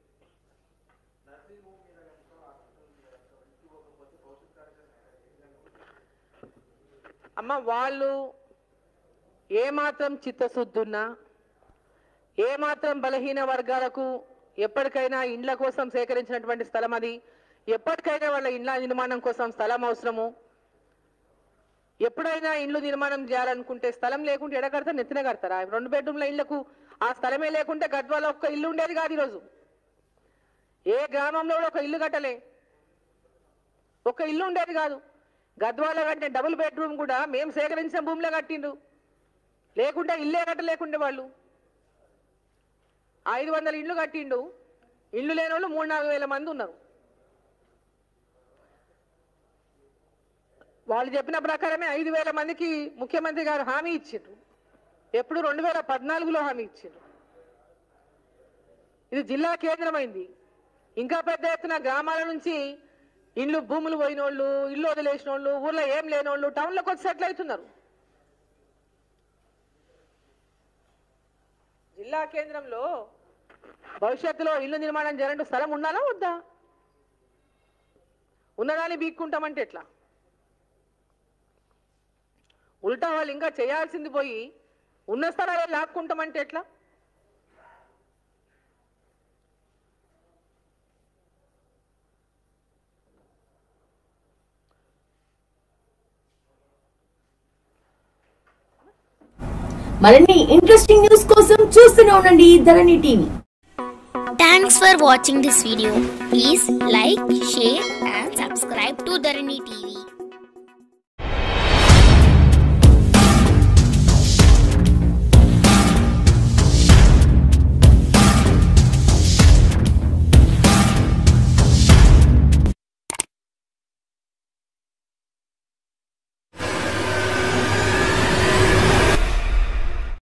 అమ్మ వాళ్ళు ఏమాత్రం చిత్తశుద్ధున్నా ఏమాత్రం బలహీన వర్గాలకు ఎప్పటికైనా ఇండ్ల కోసం సేకరించినటువంటి స్థలం అది ఎప్పటికైనా వాళ్ళ ఇండ్ల నిర్మాణం కోసం స్థలం అవసరము ఎప్పుడైనా ఇండ్లు నిర్మాణం చేయాలనుకుంటే స్థలం లేకుంటే ఎడ కడతారు నెత్తిన కడతారా రెండు బెడ్రూమ్ల ఇళ్లకు ఆ స్థలమే లేకుంటే గద్వాల ఒక్క ఇల్లు ఉండేది కాదు ఈరోజు ఏ గ్రామంలో కూడా ఒక ఇల్లు కట్టలే ఒక ఇల్లు ఉండేది కాదు గద్వాల కంటే డబుల్ బెడ్రూమ్ కూడా మేము సేకరించిన భూమిలో కట్టిండు లేకుంటే ఇల్లే కట్టలేకుండే వాళ్ళు ఐదు వందల ఇండ్లు కట్టిండు ఇల్లు లేని వాళ్ళు మూడు నాలుగు వేల మంది ఉన్నారు వాళ్ళు చెప్పిన ప్రకారమే ఐదు వేల మందికి ముఖ్యమంత్రి గారు హామీ ఇచ్చిండ్రు ఎప్పుడు రెండు వేల పద్నాలుగులో హామీ ఇచ్చిండ్రు ఇది జిల్లా కేంద్రమైంది ఇంకా పెద్ద ఎత్తున గ్రామాల నుంచి ఇండ్లు భూములు పోయిన వాళ్ళు ఇల్లు వదిలేసిన వాళ్ళు ఊర్లో ఏం లేని వాళ్ళు టౌన్లోకి వచ్చి సెటిల్ అవుతున్నారు జిల్లా కేంద్రంలో భవిష్యత్తులో ఇల్లు నిర్మాణం చేయాలంటే స్థలం ఉండాలా వద్దా ఉన్నదాన్ని బీక్కుంటామంటే ఎట్లా ఉల్టా వాళ్ళు ఇంకా చేయాల్సింది పోయి ఉన్న స్థలాలే లాక్కుంటామంటే ఎట్లా మరిన్ని ఇంట్రెస్టింగ్ న్యూస్ కోసం చూస్తూనే ఉండండి Dharani TV Thanks for watching this video. Please like, share and subscribe to Dharani TV.